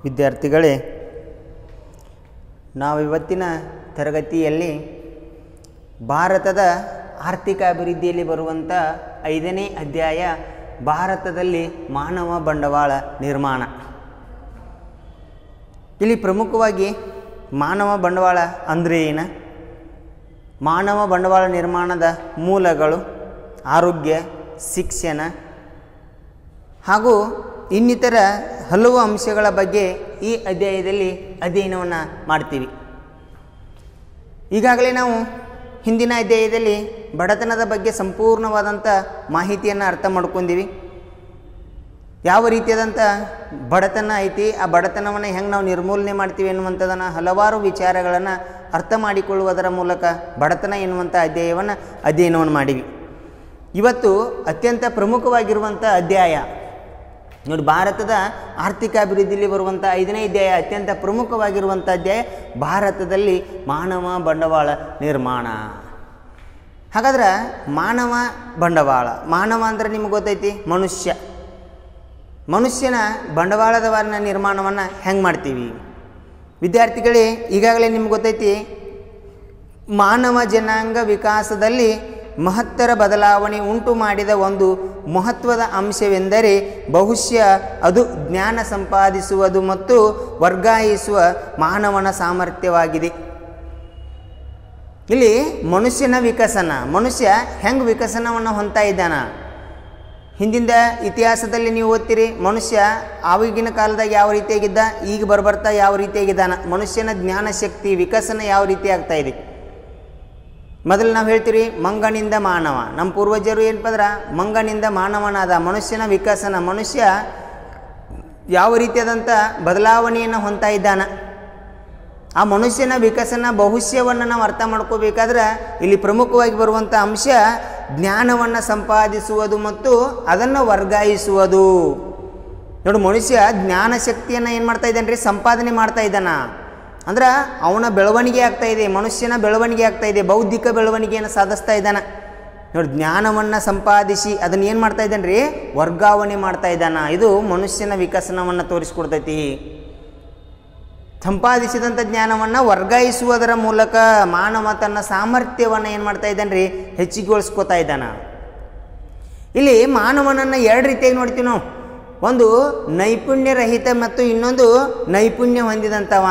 ವಿದ್ಯಾರ್ಥಿಗಳೇ ನಾವು ಇವತ್ತಿನ ತರಗತಿಯಲ್ಲಿ ಭಾರತದ ಆರ್ಥಿಕ ಅಭಿವೃದ್ಧಿಯಲ್ಲಿ ಬರುವಂಥ ಐದನೇ ಅಧ್ಯಾಯ ಭಾರತದಲ್ಲಿ ಮಾನವ ಬಂಡವಾಳ ನಿರ್ಮಾಣ ಇಲ್ಲಿ ಪ್ರಮುಖವಾಗಿ ಮಾನವ ಬಂಡವಾಳ ಅಂದರೆ ಏನು ಮಾನವ ಬಂಡವಾಳ ನಿರ್ಮಾಣದ ಮೂಲಗಳು ಆರೋಗ್ಯ ಶಿಕ್ಷಣ ಹಾಗೂ ಇನ್ನಿತರ ಹಲವು ಅಂಶಗಳ ಬಗ್ಗೆ ಈ ಅಧ್ಯಾಯದಲ್ಲಿ ಅಧ್ಯಯನವನ್ನು ಮಾಡ್ತೀವಿ ಈಗಾಗಲೇ ನಾವು ಹಿಂದಿನ ಅಧ್ಯಾಯದಲ್ಲಿ ಬಡತನದ ಬಗ್ಗೆ ಸಂಪೂರ್ಣವಾದಂಥ ಮಾಹಿತಿಯನ್ನು ಅರ್ಥ ಮಾಡ್ಕೊಂಡೀವಿ ಯಾವ ರೀತಿಯಾದಂಥ ಬಡತನ ಐತಿ ಆ ಬಡತನವನ್ನು ಹೆಂಗೆ ನಾವು ನಿರ್ಮೂಲನೆ ಮಾಡ್ತೀವಿ ಎನ್ನುವಂಥದ್ದನ್ನು ಹಲವಾರು ವಿಚಾರಗಳನ್ನು ಅರ್ಥ ಮಾಡಿಕೊಳ್ಳುವುದರ ಮೂಲಕ ಬಡತನ ಎನ್ನುವಂಥ ಅಧ್ಯಾಯವನ್ನು ಅಧ್ಯಯನವನ್ನು ಮಾಡಿವಿ ಇವತ್ತು ಅತ್ಯಂತ ಪ್ರಮುಖವಾಗಿರುವಂಥ ಅಧ್ಯಾಯ ನೋಡಿ ಭಾರತದ ಆರ್ಥಿಕ ಅಭಿವೃದ್ಧಿಯಲ್ಲಿ ಬರುವಂಥ ಐದನೇ ಅಧ್ಯಾಯ ಅತ್ಯಂತ ಪ್ರಮುಖವಾಗಿರುವಂಥ ಅಧ್ಯಾಯ ಭಾರತದಲ್ಲಿ ಮಾನವ ಬಂಡವಾಳ ನಿರ್ಮಾಣ ಹಾಗಾದ್ರೆ ಮಾನವ ಬಂಡವಾಳ ಮಾನವ ಅಂದರೆ ನಿಮ್ಗೆ ಗೊತ್ತೈತಿ ಮನುಷ್ಯ ಮನುಷ್ಯನ ಬಂಡವಾಳದವರನ್ನ ನಿರ್ಮಾಣವನ್ನು ಹೆಂಗೆ ಮಾಡ್ತೀವಿ ವಿದ್ಯಾರ್ಥಿಗಳೇ ಈಗಾಗಲೇ ನಿಮ್ಗೆ ಗೊತ್ತೈತಿ ಮಾನವ ಜನಾಂಗ ವಿಕಾಸದಲ್ಲಿ ಮಹತ್ತರ ಬದಲಾವಣೆ ಉಂಟು ಮಾಡಿದ ಒಂದು ಮಹತ್ವದ ಅಂಶವೆಂದರೆ ಬಹುಶಃ ಅದು ಜ್ಞಾನ ಸಂಪಾದಿಸುವುದು ಮತ್ತು ವರ್ಗಾಯಿಸುವ ಮಾನವನ ಸಾಮರ್ಥ್ಯವಾಗಿದೆ ಇಲ್ಲಿ ಮನುಷ್ಯನ ವಿಕಸನ ಮನುಷ್ಯ ಹೆಂಗೆ ವಿಕಸನವನ್ನು ಹೊಂದ್ತಾ ಇದ್ದಾನ ಹಿಂದಿಂದ ಇತಿಹಾಸದಲ್ಲಿ ನೀವು ಓದ್ತೀರಿ ಮನುಷ್ಯ ಆವಾಗಿನ ಕಾಲದಾಗ ಯಾವ ರೀತಿಯಾಗಿದ್ದ ಈಗ ಬರ್ಬರ್ತಾ ಯಾವ ರೀತಿಯಾಗಿದ್ದಾನ ಮನುಷ್ಯನ ಜ್ಞಾನ ಶಕ್ತಿ ವಿಕಸನ ಯಾವ ರೀತಿ ಆಗ್ತಾ ಇದೆ ಮೊದಲು ನಾವು ಹೇಳ್ತೀವಿ ಮಂಗನಿಂದ ಮಾನವ ನಮ್ಮ ಪೂರ್ವಜರು ಏನಪ್ಪ ಅಂದ್ರೆ ಮಂಗನಿಂದ ಮಾನವನಾದ ಮನುಷ್ಯನ ವಿಕಸನ ಮನುಷ್ಯ ಯಾವ ರೀತಿಯಾದಂಥ ಬದಲಾವಣೆಯನ್ನು ಹೊಂದ್ತಾ ಇದ್ದಾನ ಆ ಮನುಷ್ಯನ ವಿಕಸನ ಭವಿಷ್ಯವನ್ನು ನಾವು ಅರ್ಥ ಮಾಡ್ಕೋಬೇಕಾದ್ರೆ ಇಲ್ಲಿ ಪ್ರಮುಖವಾಗಿ ಬರುವಂಥ ಅಂಶ ಜ್ಞಾನವನ್ನು ಸಂಪಾದಿಸುವುದು ಮತ್ತು ಅದನ್ನು ವರ್ಗಾಯಿಸುವುದು ನೋಡಿ ಮನುಷ್ಯ ಜ್ಞಾನ ಶಕ್ತಿಯನ್ನು ಏನು ಮಾಡ್ತಾ ಇದ್ದಾನೆ ರೀ ಸಂಪಾದನೆ ಮಾಡ್ತಾ ಇದ್ದಾನ ಅಂದ್ರೆ ಅವನ ಬೆಳವಣಿಗೆ ಆಗ್ತಾ ಇದೆ ಮನುಷ್ಯನ ಬೆಳವಣಿಗೆ ಆಗ್ತಾ ಇದೆ ಬೌದ್ಧಿಕ ಬೆಳವಣಿಗೆಯನ್ನು ಸಾಧಿಸ್ತಾ ಇದ್ದಾನೆ ನೋಡಿ ಜ್ಞಾನವನ್ನು ಸಂಪಾದಿಸಿ ಅದನ್ನು ಏನು ಮಾಡ್ತಾ ಇದ್ದಾನೆ ರೀ ವರ್ಗಾವಣೆ ಮಾಡ್ತಾ ಇದ್ದಾನ ಇದು ಮನುಷ್ಯನ ವಿಕಸನವನ್ನು ತೋರಿಸ್ಕೊಡ್ತೈತಿ ಸಂಪಾದಿಸಿದಂಥ ಜ್ಞಾನವನ್ನು ವರ್ಗಾಯಿಸುವುದರ ಮೂಲಕ ಮಾನವ ತನ್ನ ಸಾಮರ್ಥ್ಯವನ್ನು ಏನು ಮಾಡ್ತಾ ಇದ್ದಾನೆ ರೀ ಹೆಚ್ಚಿಗೊಳಿಸ್ಕೋತಾ ಇದ್ದಾನ ಇಲ್ಲಿ ಮಾನವನನ್ನು ಎರಡು ರೀತಿಯಾಗಿ ನೋಡ್ತೀವಿ ನಾವು ಒಂದು ನೈಪುಣ್ಯ ರಹಿತ ಮತ್ತು ಇನ್ನೊಂದು ನೈಪುಣ್ಯ ಹೊಂದಿದಂಥವ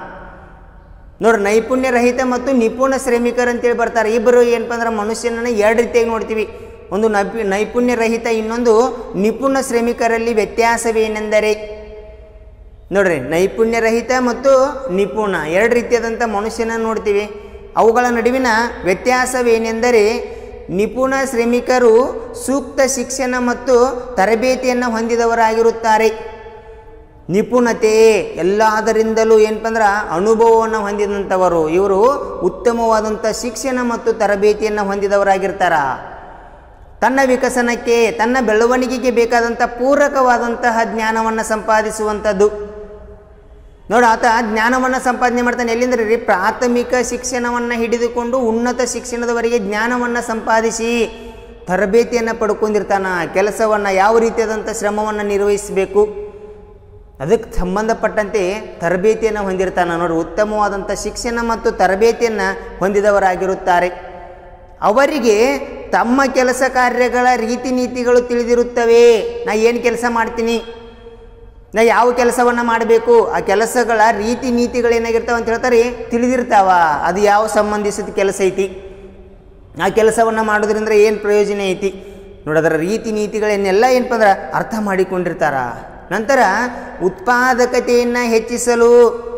ನೋಡ್ರಿ ನೈಪುಣ್ಯ ರಹಿತ ಮತ್ತು ನಿಪುಣ ಶ್ರಮಿಕರು ಅಂತೇಳಿ ಬರ್ತಾರೆ ಇಬ್ಬರು ಏನಪ್ಪ ಅಂದ್ರೆ ಮನುಷ್ಯನನ್ನು ಎರಡು ರೀತಿಯಾಗಿ ನೋಡ್ತೀವಿ ಒಂದು ನೈಪು ನೈಪುಣ್ಯ ರಹಿತ ಇನ್ನೊಂದು ನಿಪುಣ ಶ್ರಮಿಕರಲ್ಲಿ ವ್ಯತ್ಯಾಸವೇನೆಂದರೆ ನೋಡ್ರಿ ನೈಪುಣ್ಯ ರಹಿತ ಮತ್ತು ನಿಪುಣ ಎರಡು ರೀತಿಯಾದಂಥ ಮನುಷ್ಯನ ನೋಡ್ತೀವಿ ಅವುಗಳ ನಡುವಿನ ವ್ಯತ್ಯಾಸವೇನೆಂದರೆ ನಿಪುಣ ಶ್ರಮಿಕರು ಸೂಕ್ತ ಶಿಕ್ಷಣ ಮತ್ತು ತರಬೇತಿಯನ್ನು ಹೊಂದಿದವರಾಗಿರುತ್ತಾರೆ ನಿಪುಣತೆ ಎಲ್ಲದರಿಂದಲೂ ಏನಪ್ಪ ಅಂದ್ರೆ ಅನುಭವವನ್ನು ಹೊಂದಿದಂಥವರು ಇವರು ಉತ್ತಮವಾದಂಥ ಶಿಕ್ಷಣ ಮತ್ತು ತರಬೇತಿಯನ್ನು ಹೊಂದಿದವರಾಗಿರ್ತಾರ ತನ್ನ ವಿಕಸನಕ್ಕೆ ತನ್ನ ಬೆಳವಣಿಗೆಗೆ ಬೇಕಾದಂಥ ಪೂರಕವಾದಂತಹ ಜ್ಞಾನವನ್ನು ಸಂಪಾದಿಸುವಂಥದ್ದು ನೋಡಿ ಆತ ಜ್ಞಾನವನ್ನು ಸಂಪಾದನೆ ಮಾಡ್ತಾನೆ ಎಲ್ಲಿಂದ್ರೆ ರೀ ಪ್ರಾಥಮಿಕ ಶಿಕ್ಷಣವನ್ನು ಹಿಡಿದುಕೊಂಡು ಉನ್ನತ ಶಿಕ್ಷಣದವರೆಗೆ ಜ್ಞಾನವನ್ನು ಸಂಪಾದಿಸಿ ತರಬೇತಿಯನ್ನು ಪಡ್ಕೊಂಡಿರ್ತಾನ ಕೆಲಸವನ್ನು ಯಾವ ರೀತಿಯಾದಂಥ ಶ್ರಮವನ್ನು ನಿರ್ವಹಿಸಬೇಕು ಅದಕ್ಕೆ ಸಂಬಂಧಪಟ್ಟಂತೆ ತರಬೇತಿಯನ್ನು ಹೊಂದಿರ್ತಾನೆ ನೋಡಿ ಉತ್ತಮವಾದಂಥ ಶಿಕ್ಷಣ ಮತ್ತು ತರಬೇತಿಯನ್ನು ಹೊಂದಿದವರಾಗಿರುತ್ತಾರೆ ಅವರಿಗೆ ತಮ್ಮ ಕೆಲಸ ಕಾರ್ಯಗಳ ರೀತಿ ನೀತಿಗಳು ತಿಳಿದಿರುತ್ತವೆ ನಾ ಏನು ಕೆಲಸ ಮಾಡ್ತೀನಿ ನಾ ಯಾವ ಕೆಲಸವನ್ನು ಮಾಡಬೇಕು ಆ ಕೆಲಸಗಳ ರೀತಿ ನೀತಿಗಳು ಏನಾಗಿರ್ತಾವ ಅಂತ ಹೇಳ್ತಾರೆ ತಿಳಿದಿರ್ತಾವ ಅದು ಯಾವ ಸಂಬಂಧಿಸಿದ ಕೆಲಸ ಐತಿ ಆ ಕೆಲಸವನ್ನು ಮಾಡೋದ್ರಿಂದ ಏನು ಪ್ರಯೋಜನ ಐತಿ ನೋಡಿ ಅದರ ರೀತಿ ನೀತಿಗಳನ್ನೆಲ್ಲ ಏನಪ್ಪ ಅಂದ್ರೆ ಅರ್ಥ ಮಾಡಿಕೊಂಡಿರ್ತಾರ ನಂತರ ಉತ್ಪಾದಕತೆಯನ್ನು ಹೆಚ್ಚಿಸಲು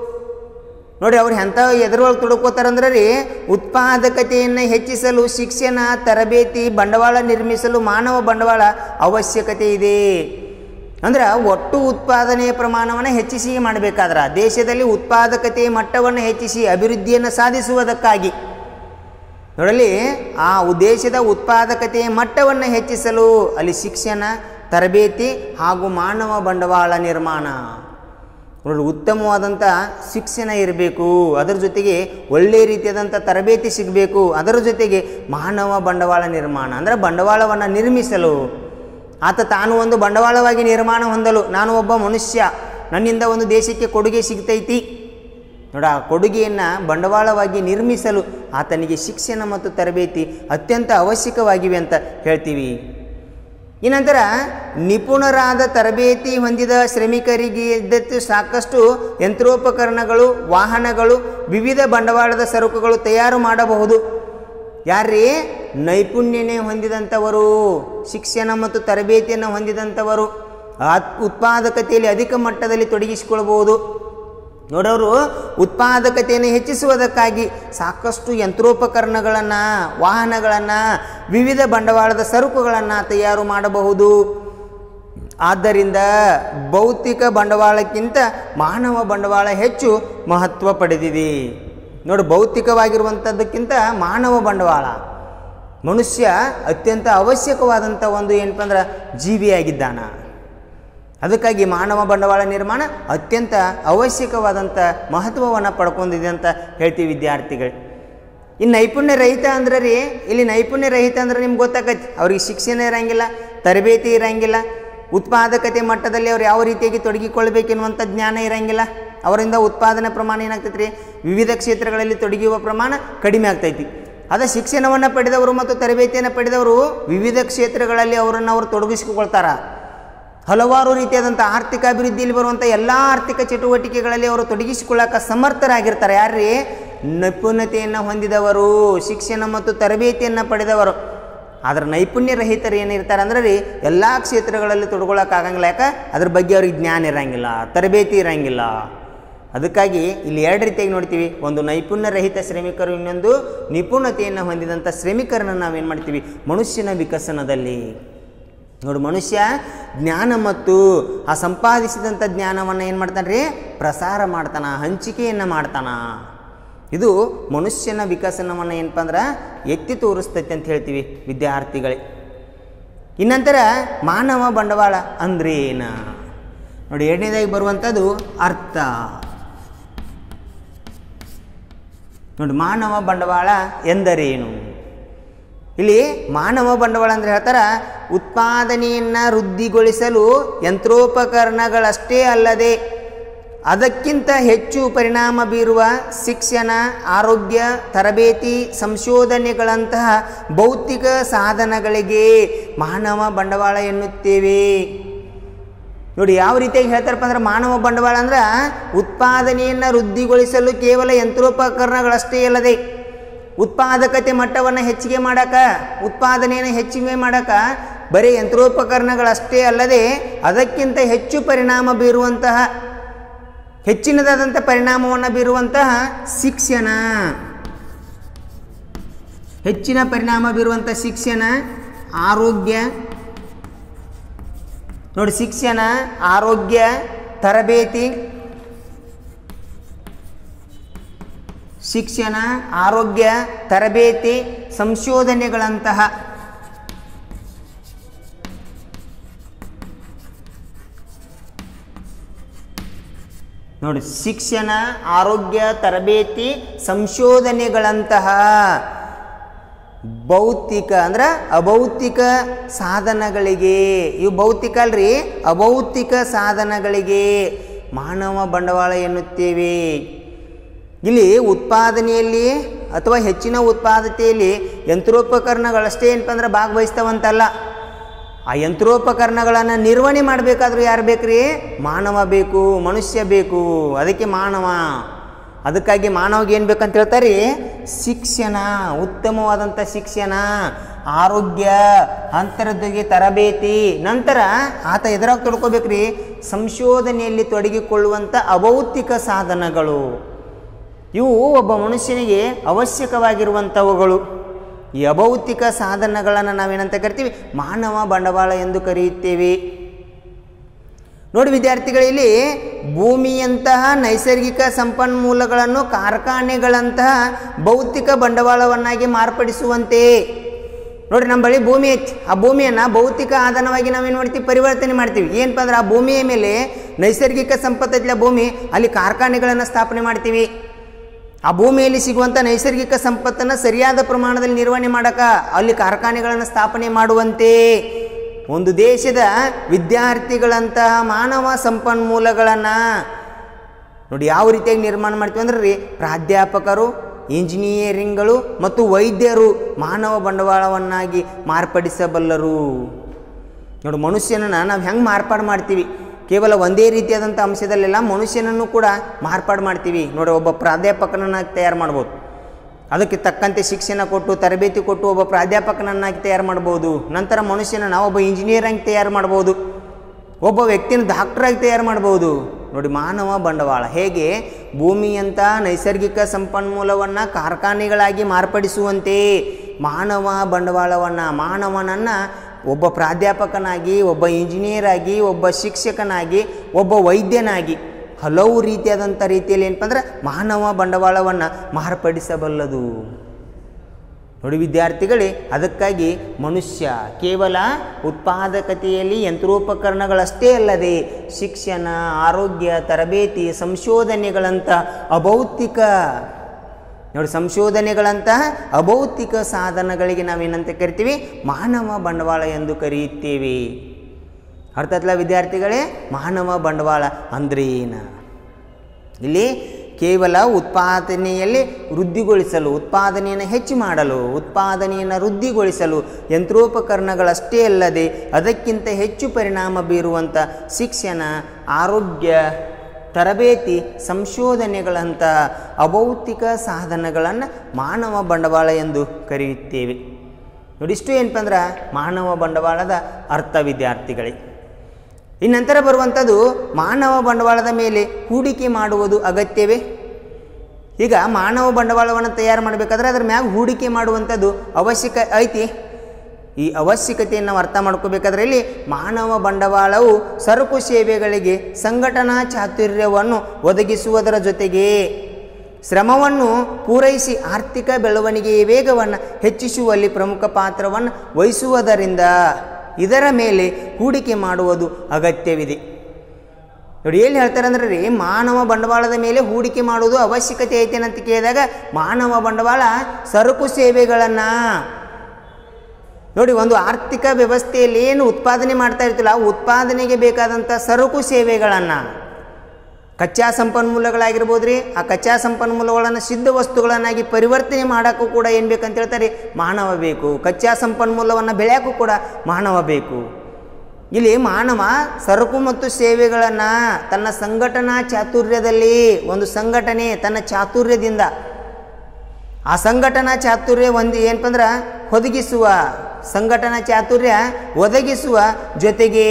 ನೋಡಿ ಅವ್ರು ಎಂಥ ಎದುರೊಳಗೆ ತುಡುಕೋತಾರಂದ್ರೆ ರೀ ಉತ್ಪಾದಕತೆಯನ್ನು ಹೆಚ್ಚಿಸಲು ಶಿಕ್ಷಣ ತರಬೇತಿ ಬಂಡವಾಳ ನಿರ್ಮಿಸಲು ಮಾನವ ಬಂಡವಾಳ ಅವಶ್ಯಕತೆ ಇದೆ ಅಂದ್ರೆ ಒಟ್ಟು ಉತ್ಪಾದನೆಯ ಪ್ರಮಾಣವನ್ನು ಹೆಚ್ಚಿಸಿ ಮಾಡಬೇಕಾದ್ರೆ ದೇಶದಲ್ಲಿ ಉತ್ಪಾದಕತೆಯ ಮಟ್ಟವನ್ನು ಹೆಚ್ಚಿಸಿ ಅಭಿವೃದ್ಧಿಯನ್ನು ಸಾಧಿಸುವುದಕ್ಕಾಗಿ ನೋಡಲಿ ಆ ದೇಶದ ಉತ್ಪಾದಕತೆಯ ಮಟ್ಟವನ್ನು ಹೆಚ್ಚಿಸಲು ಅಲ್ಲಿ ಶಿಕ್ಷಣ ತರಬೇತಿ ಹಾಗೂ ಮಾನವ ಬಂಡವಾಳ ನಿರ್ಮಾಣ ನೋಡಿ ಉತ್ತಮವಾದಂಥ ಶಿಕ್ಷಣ ಇರಬೇಕು ಅದರ ಜೊತೆಗೆ ಒಳ್ಳೆಯ ರೀತಿಯಾದಂಥ ತರಬೇತಿ ಸಿಗಬೇಕು ಅದರ ಜೊತೆಗೆ ಮಾನವ ಬಂಡವಾಳ ನಿರ್ಮಾಣ ಅಂದರೆ ಬಂಡವಾಳವನ್ನು ನಿರ್ಮಿಸಲು ಆತ ತಾನು ಒಂದು ಬಂಡವಾಳವಾಗಿ ನಿರ್ಮಾಣ ಹೊಂದಲು ನಾನು ಒಬ್ಬ ಮನುಷ್ಯ ನನ್ನಿಂದ ಒಂದು ದೇಶಕ್ಕೆ ಕೊಡುಗೆ ಸಿಗ್ತೈತಿ ನೋಡ ಆ ಕೊಡುಗೆಯನ್ನು ಬಂಡವಾಳವಾಗಿ ನಿರ್ಮಿಸಲು ಆತನಿಗೆ ಶಿಕ್ಷಣ ಮತ್ತು ತರಬೇತಿ ಅತ್ಯಂತ ಅವಶ್ಯಕವಾಗಿವೆ ಅಂತ ಹೇಳ್ತೀವಿ ಈ ನಂತರ ನಿಪುಣರಾದ ತರಬೇತಿ ಹೊಂದಿದ ಶ್ರಮಿಕರಿಗೆ ಇದ್ದದ್ದು ಸಾಕಷ್ಟು ಯಂತ್ರೋಪಕರಣಗಳು ವಾಹನಗಳು ವಿವಿಧ ಬಂಡವಾಳದ ಸರಕುಗಳು ತಯಾರು ಮಾಡಬಹುದು ಯಾರ್ರೀ ನೈಪುಣ್ಯನೇ ಹೊಂದಿದಂಥವರು ಶಿಕ್ಷಣ ಮತ್ತು ತರಬೇತಿಯನ್ನು ಹೊಂದಿದಂಥವರು ಆತ್- ಉತ್ಪಾದಕತೆಯಲ್ಲಿ ಅಧಿಕ ಮಟ್ಟದಲ್ಲಿ ತೊಡಗಿಸಿಕೊಳ್ಬಹುದು ನೋಡೋರು ಉತ್ಪಾದಕತೆಯನ್ನು ಹೆಚ್ಚಿಸುವುದಕ್ಕಾಗಿ ಸಾಕಷ್ಟು ಯಂತ್ರೋಪಕರಣಗಳನ್ನು ವಾಹನಗಳನ್ನು ವಿವಿಧ ಬಂಡವಾಳದ ಸರಕುಗಳನ್ನು ತಯಾರು ಮಾಡಬಹುದು ಆದ್ದರಿಂದ ಭೌತಿಕ ಬಂಡವಾಳಕ್ಕಿಂತ ಮಾನವ ಬಂಡವಾಳ ಹೆಚ್ಚು ಮಹತ್ವ ಪಡೆದಿದೆ ನೋಡಿ ಭೌತಿಕವಾಗಿರುವಂಥದ್ದಕ್ಕಿಂತ ಮಾನವ ಬಂಡವಾಳ ಮನುಷ್ಯ ಅತ್ಯಂತ ಅವಶ್ಯಕವಾದಂಥ ಒಂದು ಏನಪ್ಪ ಅಂದ್ರೆ ಜೀವಿಯಾಗಿದ್ದಾನ ಅದಕ್ಕಾಗಿ ಮಾನವ ಬಂಡವಾಳ ನಿರ್ಮಾಣ ಅತ್ಯಂತ ಅವಶ್ಯಕವಾದಂಥ ಮಹತ್ವವನ್ನು ಪಡ್ಕೊಂಡಿದೆ ಅಂತ ಹೇಳ್ತೀವಿ ವಿದ್ಯಾರ್ಥಿಗಳು ಇನ್ನು ನೈಪುಣ್ಯ ರಹಿತ ಅಂದ್ರೆ ರೀ ಇಲ್ಲಿ ನೈಪುಣ್ಯ ರಹಿತ ಅಂದ್ರೆ ನಿಮ್ಗೆ ಗೊತ್ತಾಗತ್ತೆ ಅವ್ರಿಗೆ ಶಿಕ್ಷಣ ಇರಂಗಿಲ್ಲ ತರಬೇತಿ ಇರಂಗಿಲ್ಲ ಉತ್ಪಾದಕತೆ ಮಟ್ಟದಲ್ಲಿ ಅವ್ರು ಯಾವ ರೀತಿಯಾಗಿ ತೊಡಗಿಕೊಳ್ಬೇಕೆನ್ನುವಂಥ ಜ್ಞಾನ ಇರಂಗಿಲ್ಲ ಅವರಿಂದ ಉತ್ಪಾದನೆ ಪ್ರಮಾಣ ಏನಾಗ್ತೈತೆ ರೀ ವಿವಿಧ ಕ್ಷೇತ್ರಗಳಲ್ಲಿ ತೊಡಗಿಯುವ ಪ್ರಮಾಣ ಕಡಿಮೆ ಆಗ್ತೈತಿ ಅದ ಶಿಕ್ಷಣವನ್ನು ಪಡೆದವರು ಮತ್ತು ತರಬೇತಿಯನ್ನು ಪಡೆದವರು ವಿವಿಧ ಕ್ಷೇತ್ರಗಳಲ್ಲಿ ಅವರನ್ನು ಅವರು ತೊಡಗಿಸಿಕೊಳ್ತಾರ ಹಲವಾರು ರೀತಿಯಾದಂಥ ಆರ್ಥಿಕ ಅಭಿವೃದ್ಧಿಯಲ್ಲಿ ಬರುವಂಥ ಎಲ್ಲ ಆರ್ಥಿಕ ಚಟುವಟಿಕೆಗಳಲ್ಲಿ ಅವರು ತೊಡಗಿಸಿಕೊಳ್ಳಕ ಸಮರ್ಥರಾಗಿರ್ತಾರೆ ಯಾರ್ರೀ ನಿಪುಣತೆಯನ್ನು ಹೊಂದಿದವರು ಶಿಕ್ಷಣ ಮತ್ತು ತರಬೇತಿಯನ್ನು ಪಡೆದವರು ಆದ್ರೆ ನೈಪುಣ್ಯ ರಹಿತರು ಏನಿರ್ತಾರೆ ಅಂದ್ರೆ ರೀ ಎಲ್ಲ ಕ್ಷೇತ್ರಗಳಲ್ಲಿ ತೊಡ್ಕೊಳ್ಳೋಕ್ಕಾಗಂಗಿಲ್ಲ ಯಾಕೆ ಅದ್ರ ಬಗ್ಗೆ ಅವ್ರಿಗೆ ಜ್ಞಾನ ಇರಂಗಿಲ್ಲ ತರಬೇತಿ ಇರಂಗಿಲ್ಲ ಅದಕ್ಕಾಗಿ ಇಲ್ಲಿ ಎರಡು ರೀತಿಯಾಗಿ ನೋಡ್ತೀವಿ ಒಂದು ನೈಪುಣ್ಯ ರಹಿತ ಶ್ರಮಿಕರು ಇನ್ನೊಂದು ನಿಪುಣತೆಯನ್ನು ಹೊಂದಿದಂಥ ಶ್ರಮಿಕರನ್ನು ನಾವೇನು ಮಾಡ್ತೀವಿ ಮನುಷ್ಯನ ವಿಕಸನದಲ್ಲಿ ನೋಡಿ ಮನುಷ್ಯ ಜ್ಞಾನ ಮತ್ತು ಆ ಸಂಪಾದಿಸಿದಂಥ ಜ್ಞಾನವನ್ನು ಏನು ಮಾಡ್ತಾನೆ ರೀ ಪ್ರಸಾರ ಮಾಡ್ತಾನ ಹಂಚಿಕೆಯನ್ನು ಮಾಡ್ತಾನ ಇದು ಮನುಷ್ಯನ ವಿಕಸನವನ್ನು ಏನಪ್ಪ ಅಂದ್ರೆ ಎತ್ತಿ ತೋರಿಸ್ತೈತೆ ಅಂತ ಹೇಳ್ತೀವಿ ವಿದ್ಯಾರ್ಥಿಗಳೇ ಇನ್ನಂತರ ಮಾನವ ಬಂಡವಾಳ ಅಂದ್ರೆ ಏನ ನೋಡಿ ಎರಡನೇದಾಗಿ ಬರುವಂಥದ್ದು ಅರ್ಥ ನೋಡಿ ಮಾನವ ಬಂಡವಾಳ ಎಂದರೇನು ಇಲ್ಲಿ ಮಾನವ ಬಂಡವಾಳ ಅಂದ್ರೆ ಹೇಳ್ತಾರ ಉತ್ಪಾದನೆಯನ್ನು ವೃದ್ಧಿಗೊಳಿಸಲು ಯಂತ್ರೋಪಕರಣಗಳಷ್ಟೇ ಅಲ್ಲದೆ ಅದಕ್ಕಿಂತ ಹೆಚ್ಚು ಪರಿಣಾಮ ಬೀರುವ ಶಿಕ್ಷಣ ಆರೋಗ್ಯ ತರಬೇತಿ ಸಂಶೋಧನೆಗಳಂತಹ ಭೌತಿಕ ಸಾಧನಗಳಿಗೆ ಮಾನವ ಬಂಡವಾಳ ಎನ್ನುತ್ತೇವೆ ನೋಡಿ ಯಾವ ರೀತಿಯಾಗಿ ಹೇಳ್ತಾರಪ್ಪ ಅಂದ್ರೆ ಮಾನವ ಬಂಡವಾಳ ಅಂದ್ರೆ ಉತ್ಪಾದನೆಯನ್ನು ವೃದ್ಧಿಗೊಳಿಸಲು ಕೇವಲ ಯಂತ್ರೋಪಕರಣಗಳಷ್ಟೇ ಅಲ್ಲದೆ ಉತ್ಪಾದಕತೆ ಮಟ್ಟವನ್ನು ಹೆಚ್ಚಿಗೆ ಮಾಡಕ ಉತ್ಪಾದನೆಯನ್ನು ಹೆಚ್ಚಿಗೆ ಮಾಡಕ ಬರೀ ಯಂತ್ರೋಪಕರಣಗಳಷ್ಟೇ ಅಲ್ಲದೆ ಅದಕ್ಕಿಂತ ಹೆಚ್ಚು ಪರಿಣಾಮ ಬೀರುವಂತಹ ಹೆಚ್ಚಿನದಾದಂಥ ಪರಿಣಾಮವನ್ನು ಬೀರುವಂತಹ ಶಿಕ್ಷಣ ಹೆಚ್ಚಿನ ಪರಿಣಾಮ ಬೀರುವಂಥ ಶಿಕ್ಷಣ ಆರೋಗ್ಯ ನೋಡಿ ಶಿಕ್ಷಣ ಆರೋಗ್ಯ ತರಬೇತಿ ಶಿಕ್ಷಣ ಆರೋಗ್ಯ ತರಬೇತಿ ಸಂಶೋಧನೆಗಳಂತಹ ನೋಡಿ ಶಿಕ್ಷಣ ಆರೋಗ್ಯ ತರಬೇತಿ ಸಂಶೋಧನೆಗಳಂತಹ ಭೌತಿಕ ಅಂದ್ರೆ ಅಭೌತಿಕ ಸಾಧನಗಳಿಗೆ ಇವು ಭೌತಿಕ ಅಲ್ರಿ ಅಭೌತಿಕ ಸಾಧನಗಳಿಗೆ ಮಾನವ ಬಂಡವಾಳ ಎನ್ನುತ್ತೇವೆ ಇಲ್ಲಿ ಉತ್ಪಾದನೆಯಲ್ಲಿ ಅಥವಾ ಹೆಚ್ಚಿನ ಉತ್ಪಾದತೆಯಲ್ಲಿ ಯಂತ್ರೋಪಕರಣಗಳಷ್ಟೇ ಏನಪ್ಪ ಅಂದ್ರೆ ಭಾಗವಹಿಸ್ತಾವಂತಲ್ಲ ಆ ಯಂತ್ರೋಪಕರಣಗಳನ್ನು ನಿರ್ವಹಣೆ ಮಾಡಬೇಕಾದ್ರೂ ಯಾರು ಬೇಕ್ರಿ ಮಾನವ ಬೇಕು ಮನುಷ್ಯ ಬೇಕು ಅದಕ್ಕೆ ಮಾನವ ಅದಕ್ಕಾಗಿ ಮಾನವಗೆ ಏನು ಬೇಕಂತ ಹೇಳ್ತಾರೆ ಶಿಕ್ಷಣ ಉತ್ತಮವಾದಂಥ ಶಿಕ್ಷಣ ಆರೋಗ್ಯ ಅಂತರದ್ದಿಗೆ ತರಬೇತಿ ನಂತರ ಆತ ಎದುರಾಗಿ ತೊಡ್ಕೋಬೇಕ್ರಿ ಸಂಶೋಧನೆಯಲ್ಲಿ ತೊಡಗಿಕೊಳ್ಳುವಂಥ ಅಭೌತಿಕ ಸಾಧನಗಳು ಇವು ಒಬ್ಬ ಮನುಷ್ಯನಿಗೆ ಅವಶ್ಯಕವಾಗಿರುವಂಥವುಗಳು ಈ ಅಭೌತಿಕ ಸಾಧನಗಳನ್ನು ನಾವೇನಂತ ಕರಿತೀವಿ ಮಾನವ ಬಂಡವಾಳ ಎಂದು ಕರೆಯುತ್ತೇವೆ ನೋಡಿ ವಿದ್ಯಾರ್ಥಿಗಳಲ್ಲಿ ಭೂಮಿಯಂತಹ ನೈಸರ್ಗಿಕ ಸಂಪನ್ಮೂಲಗಳನ್ನು ಕಾರ್ಖಾನೆಗಳಂತಹ ಭೌತಿಕ ಬಂಡವಾಳವನ್ನಾಗಿ ಮಾರ್ಪಡಿಸುವಂತೆ ನೋಡಿ ನಮ್ಮ ಬಳಿ ಭೂಮಿ ಐತಿ ಆ ಭೂಮಿಯನ್ನು ಭೌತಿಕ ಆಧಾರವಾಗಿ ನಾವೇನು ಮಾಡ್ತೀವಿ ಪರಿವರ್ತನೆ ಮಾಡ್ತೀವಿ ಏನಪ್ಪ ಅಂದ್ರೆ ಆ ಭೂಮಿಯ ಮೇಲೆ ನೈಸರ್ಗಿಕ ಸಂಪತ್ತಿಲ್ಲ ಭೂಮಿ ಅಲ್ಲಿ ಕಾರ್ಖಾನೆಗಳನ್ನು ಸ್ಥಾಪನೆ ಮಾಡ್ತೀವಿ ಆ ಭೂಮಿಯಲ್ಲಿ ಸಿಗುವಂಥ ನೈಸರ್ಗಿಕ ಸಂಪತ್ತನ್ನು ಸರಿಯಾದ ಪ್ರಮಾಣದಲ್ಲಿ ನಿರ್ವಹಣೆ ಮಾಡಕ ಅಲ್ಲಿ ಕಾರ್ಖಾನೆಗಳನ್ನು ಸ್ಥಾಪನೆ ಮಾಡುವಂತೆ ಒಂದು ದೇಶದ ವಿದ್ಯಾರ್ಥಿಗಳಂತಹ ಮಾನವ ಸಂಪನ್ಮೂಲಗಳನ್ನು ನೋಡಿ ಯಾವ ರೀತಿಯಾಗಿ ನಿರ್ಮಾಣ ಮಾಡ್ತೀವಿ ಅಂದ್ರೆ ರೀ ಪ್ರಾಧ್ಯಾಪಕರು ಇಂಜಿನಿಯರಿಂಗ್ಗಳು ಮತ್ತು ವೈದ್ಯರು ಮಾನವ ಬಂಡವಾಳವನ್ನಾಗಿ ಮಾರ್ಪಡಿಸಬಲ್ಲರು ನೋಡಿ ಮನುಷ್ಯನನ್ನು ನಾವು ಹೆಂಗೆ ಮಾರ್ಪಾಡು ಮಾಡ್ತೀವಿ ಕೇವಲ ಒಂದೇ ರೀತಿಯಾದಂಥ ಅಂಶದಲ್ಲೆಲ್ಲ ಮನುಷ್ಯನನ್ನು ಕೂಡ ಮಾರ್ಪಾಡು ಮಾಡ್ತೀವಿ ನೋಡಿ ಒಬ್ಬ ಪ್ರಾಧ್ಯಾಪಕನನ್ನಾಗಿ ತಯಾರು ಮಾಡ್ಬೋದು ಅದಕ್ಕೆ ತಕ್ಕಂತೆ ಶಿಕ್ಷಣ ಕೊಟ್ಟು ತರಬೇತಿ ಕೊಟ್ಟು ಒಬ್ಬ ಪ್ರಾಧ್ಯಾಪಕನನ್ನಾಗಿ ತಯಾರು ಮಾಡ್ಬೋದು ನಂತರ ಮನುಷ್ಯನನ್ನು ಒಬ್ಬ ಇಂಜಿನಿಯರ್ ಆಗಿ ತಯಾರು ಮಾಡ್ಬೋದು ಒಬ್ಬ ವ್ಯಕ್ತಿನ ಡಾಕ್ಟ್ರಾಗಿ ತಯಾರು ಮಾಡ್ಬೋದು ನೋಡಿ ಮಾನವ ಬಂಡವಾಳ ಹೇಗೆ ಭೂಮಿಯಂಥ ನೈಸರ್ಗಿಕ ಸಂಪನ್ಮೂಲವನ್ನು ಕಾರ್ಖಾನೆಗಳಾಗಿ ಮಾರ್ಪಡಿಸುವಂತೆ ಮಾನವ ಬಂಡವಾಳವನ್ನು ಮಾನವನನ್ನು ಒಬ್ಬ ಪ್ರಾಧ್ಯಾಪಕನಾಗಿ ಒಬ್ಬ ಇಂಜಿನಿಯರ್ ಆಗಿ ಒಬ್ಬ ಶಿಕ್ಷಕನಾಗಿ ಒಬ್ಬ ವೈದ್ಯನಾಗಿ ಹಲವು ರೀತಿಯಾದಂಥ ರೀತಿಯಲ್ಲಿ ಏನಪ್ಪ ಅಂದ್ರೆ ಮಾನವ ಬಂಡವಾಳವನ್ನು ಮಾರ್ಪಡಿಸಬಲ್ಲದು ನೋಡಿ ವಿದ್ಯಾರ್ಥಿಗಳೇ ಅದಕ್ಕಾಗಿ ಮನುಷ್ಯ ಕೇವಲ ಉತ್ಪಾದಕತೆಯಲ್ಲಿ ಯಂತ್ರೋಪಕರಣಗಳಷ್ಟೇ ಅಲ್ಲದೆ ಶಿಕ್ಷಣ ಆರೋಗ್ಯ ತರಬೇತಿ ಸಂಶೋಧನೆಗಳಂಥ ಅಭೌತಿಕ ನೋಡಿ ಸಂಶೋಧನೆಗಳಂತಹ ಅಭೌತಿಕ ಸಾಧನಗಳಿಗೆ ನಾವೇನಂತ ಕರಿತೀವಿ ಮಾನವ ಬಂಡವಾಳ ಎಂದು ಕರೆಯುತ್ತೇವೆ ಅರ್ಥ ಆಯ್ತಲ್ಲ ವಿದ್ಯಾರ್ಥಿಗಳೇ ಮಾನವ ಬಂಡವಾಳ ಅಂದ್ರೇನ ಇಲ್ಲಿ ಕೇವಲ ಉತ್ಪಾದನೆಯಲ್ಲಿ ವೃದ್ಧಿಗೊಳಿಸಲು ಉತ್ಪಾದನೆಯನ್ನು ಹೆಚ್ಚು ಮಾಡಲು ಉತ್ಪಾದನೆಯನ್ನು ವೃದ್ಧಿಗೊಳಿಸಲು ಯಂತ್ರೋಪಕರಣಗಳಷ್ಟೇ ಅಲ್ಲದೆ ಅದಕ್ಕಿಂತ ಹೆಚ್ಚು ಪರಿಣಾಮ ಬೀರುವಂಥ ಶಿಕ್ಷಣ ಆರೋಗ್ಯ ತರಬೇತಿ ಸಂಶೋಧನೆಗಳಂಥ ಅಭೌತಿಕ ಸಾಧನಗಳನ್ನು ಮಾನವ ಬಂಡವಾಳ ಎಂದು ಕರೆಯುತ್ತೇವೆ ನೋಡಿ ಇಷ್ಟು ಏನಪ್ಪ ಅಂದ್ರೆ ಮಾನವ ಬಂಡವಾಳದ ಅರ್ಥ ವಿದ್ಯಾರ್ಥಿಗಳೇ ಇನ್ನು ನಂತರ ಬರುವಂಥದ್ದು ಮಾನವ ಬಂಡವಾಳದ ಮೇಲೆ ಹೂಡಿಕೆ ಮಾಡುವುದು ಅಗತ್ಯವೇ ಈಗ ಮಾನವ ಬಂಡವಾಳವನ್ನು ತಯಾರು ಮಾಡಬೇಕಾದ್ರೆ ಅದ್ರ ಮ್ಯಾಗ ಹೂಡಿಕೆ ಮಾಡುವಂಥದ್ದು ಅವಶ್ಯಕ ಐತಿ ಈ ಅವಶ್ಯಕತೆಯನ್ನು ನಾವು ಅರ್ಥ ಮಾಡ್ಕೋಬೇಕಾದ್ರೆ ಇಲ್ಲಿ ಮಾನವ ಬಂಡವಾಳವು ಸರಕು ಸೇವೆಗಳಿಗೆ ಸಂಘಟನಾ ಚಾತುರ್ಯವನ್ನು ಒದಗಿಸುವುದರ ಜೊತೆಗೆ ಶ್ರಮವನ್ನು ಪೂರೈಸಿ ಆರ್ಥಿಕ ಬೆಳವಣಿಗೆಯ ವೇಗವನ್ನು ಹೆಚ್ಚಿಸುವಲ್ಲಿ ಪ್ರಮುಖ ಪಾತ್ರವನ್ನು ವಹಿಸುವುದರಿಂದ ಇದರ ಮೇಲೆ ಹೂಡಿಕೆ ಮಾಡುವುದು ಅಗತ್ಯವಿದೆ ನೋಡಿ ಏನು ಹೇಳ್ತಾರೆ ಅಂದ್ರೆ ರೀ ಮಾನವ ಬಂಡವಾಳದ ಮೇಲೆ ಹೂಡಿಕೆ ಮಾಡುವುದು ಅವಶ್ಯಕತೆ ಐತೆ ಅಂತ ಕೇಳಿದಾಗ ಮಾನವ ಬಂಡವಾಳ ಸರಕು ಸೇವೆಗಳನ್ನು ನೋಡಿ ಒಂದು ಆರ್ಥಿಕ ವ್ಯವಸ್ಥೆಯಲ್ಲಿ ಏನು ಉತ್ಪಾದನೆ ಮಾಡ್ತಾ ಇರ್ತಿಲ್ಲ ಆ ಉತ್ಪಾದನೆಗೆ ಬೇಕಾದಂಥ ಸರಕು ಸೇವೆಗಳನ್ನು ಕಚ್ಚಾ ಸಂಪನ್ಮೂಲಗಳಾಗಿರ್ಬೋದು ರೀ ಆ ಕಚ್ಚಾ ಸಂಪನ್ಮೂಲಗಳನ್ನು ಸಿದ್ಧ ವಸ್ತುಗಳನ್ನಾಗಿ ಪರಿವರ್ತನೆ ಮಾಡೋಕ್ಕೂ ಕೂಡ ಏನು ಬೇಕಂತ ಹೇಳ್ತಾರೆ ಮಾನವ ಬೇಕು ಕಚ್ಚಾ ಸಂಪನ್ಮೂಲವನ್ನು ಬೆಳೆಯೋಕ್ಕೂ ಕೂಡ ಮಾನವ ಬೇಕು ಇಲ್ಲಿ ಮಾನವ ಸರಕು ಮತ್ತು ಸೇವೆಗಳನ್ನು ತನ್ನ ಸಂಘಟನಾ ಚಾತುರ್ಯದಲ್ಲಿ ಒಂದು ಸಂಘಟನೆ ತನ್ನ ಚಾತುರ್ಯದಿಂದ ಆ ಸಂಘಟನಾ ಚಾತುರ್ಯ ಒಂದು ಏನಪ್ಪ ಅಂದ್ರೆ ಒದಗಿಸುವ ಸಂಘಟನಾ ಚಾತುರ್ಯ ಒದಗಿಸುವ ಜೊತೆಗೆ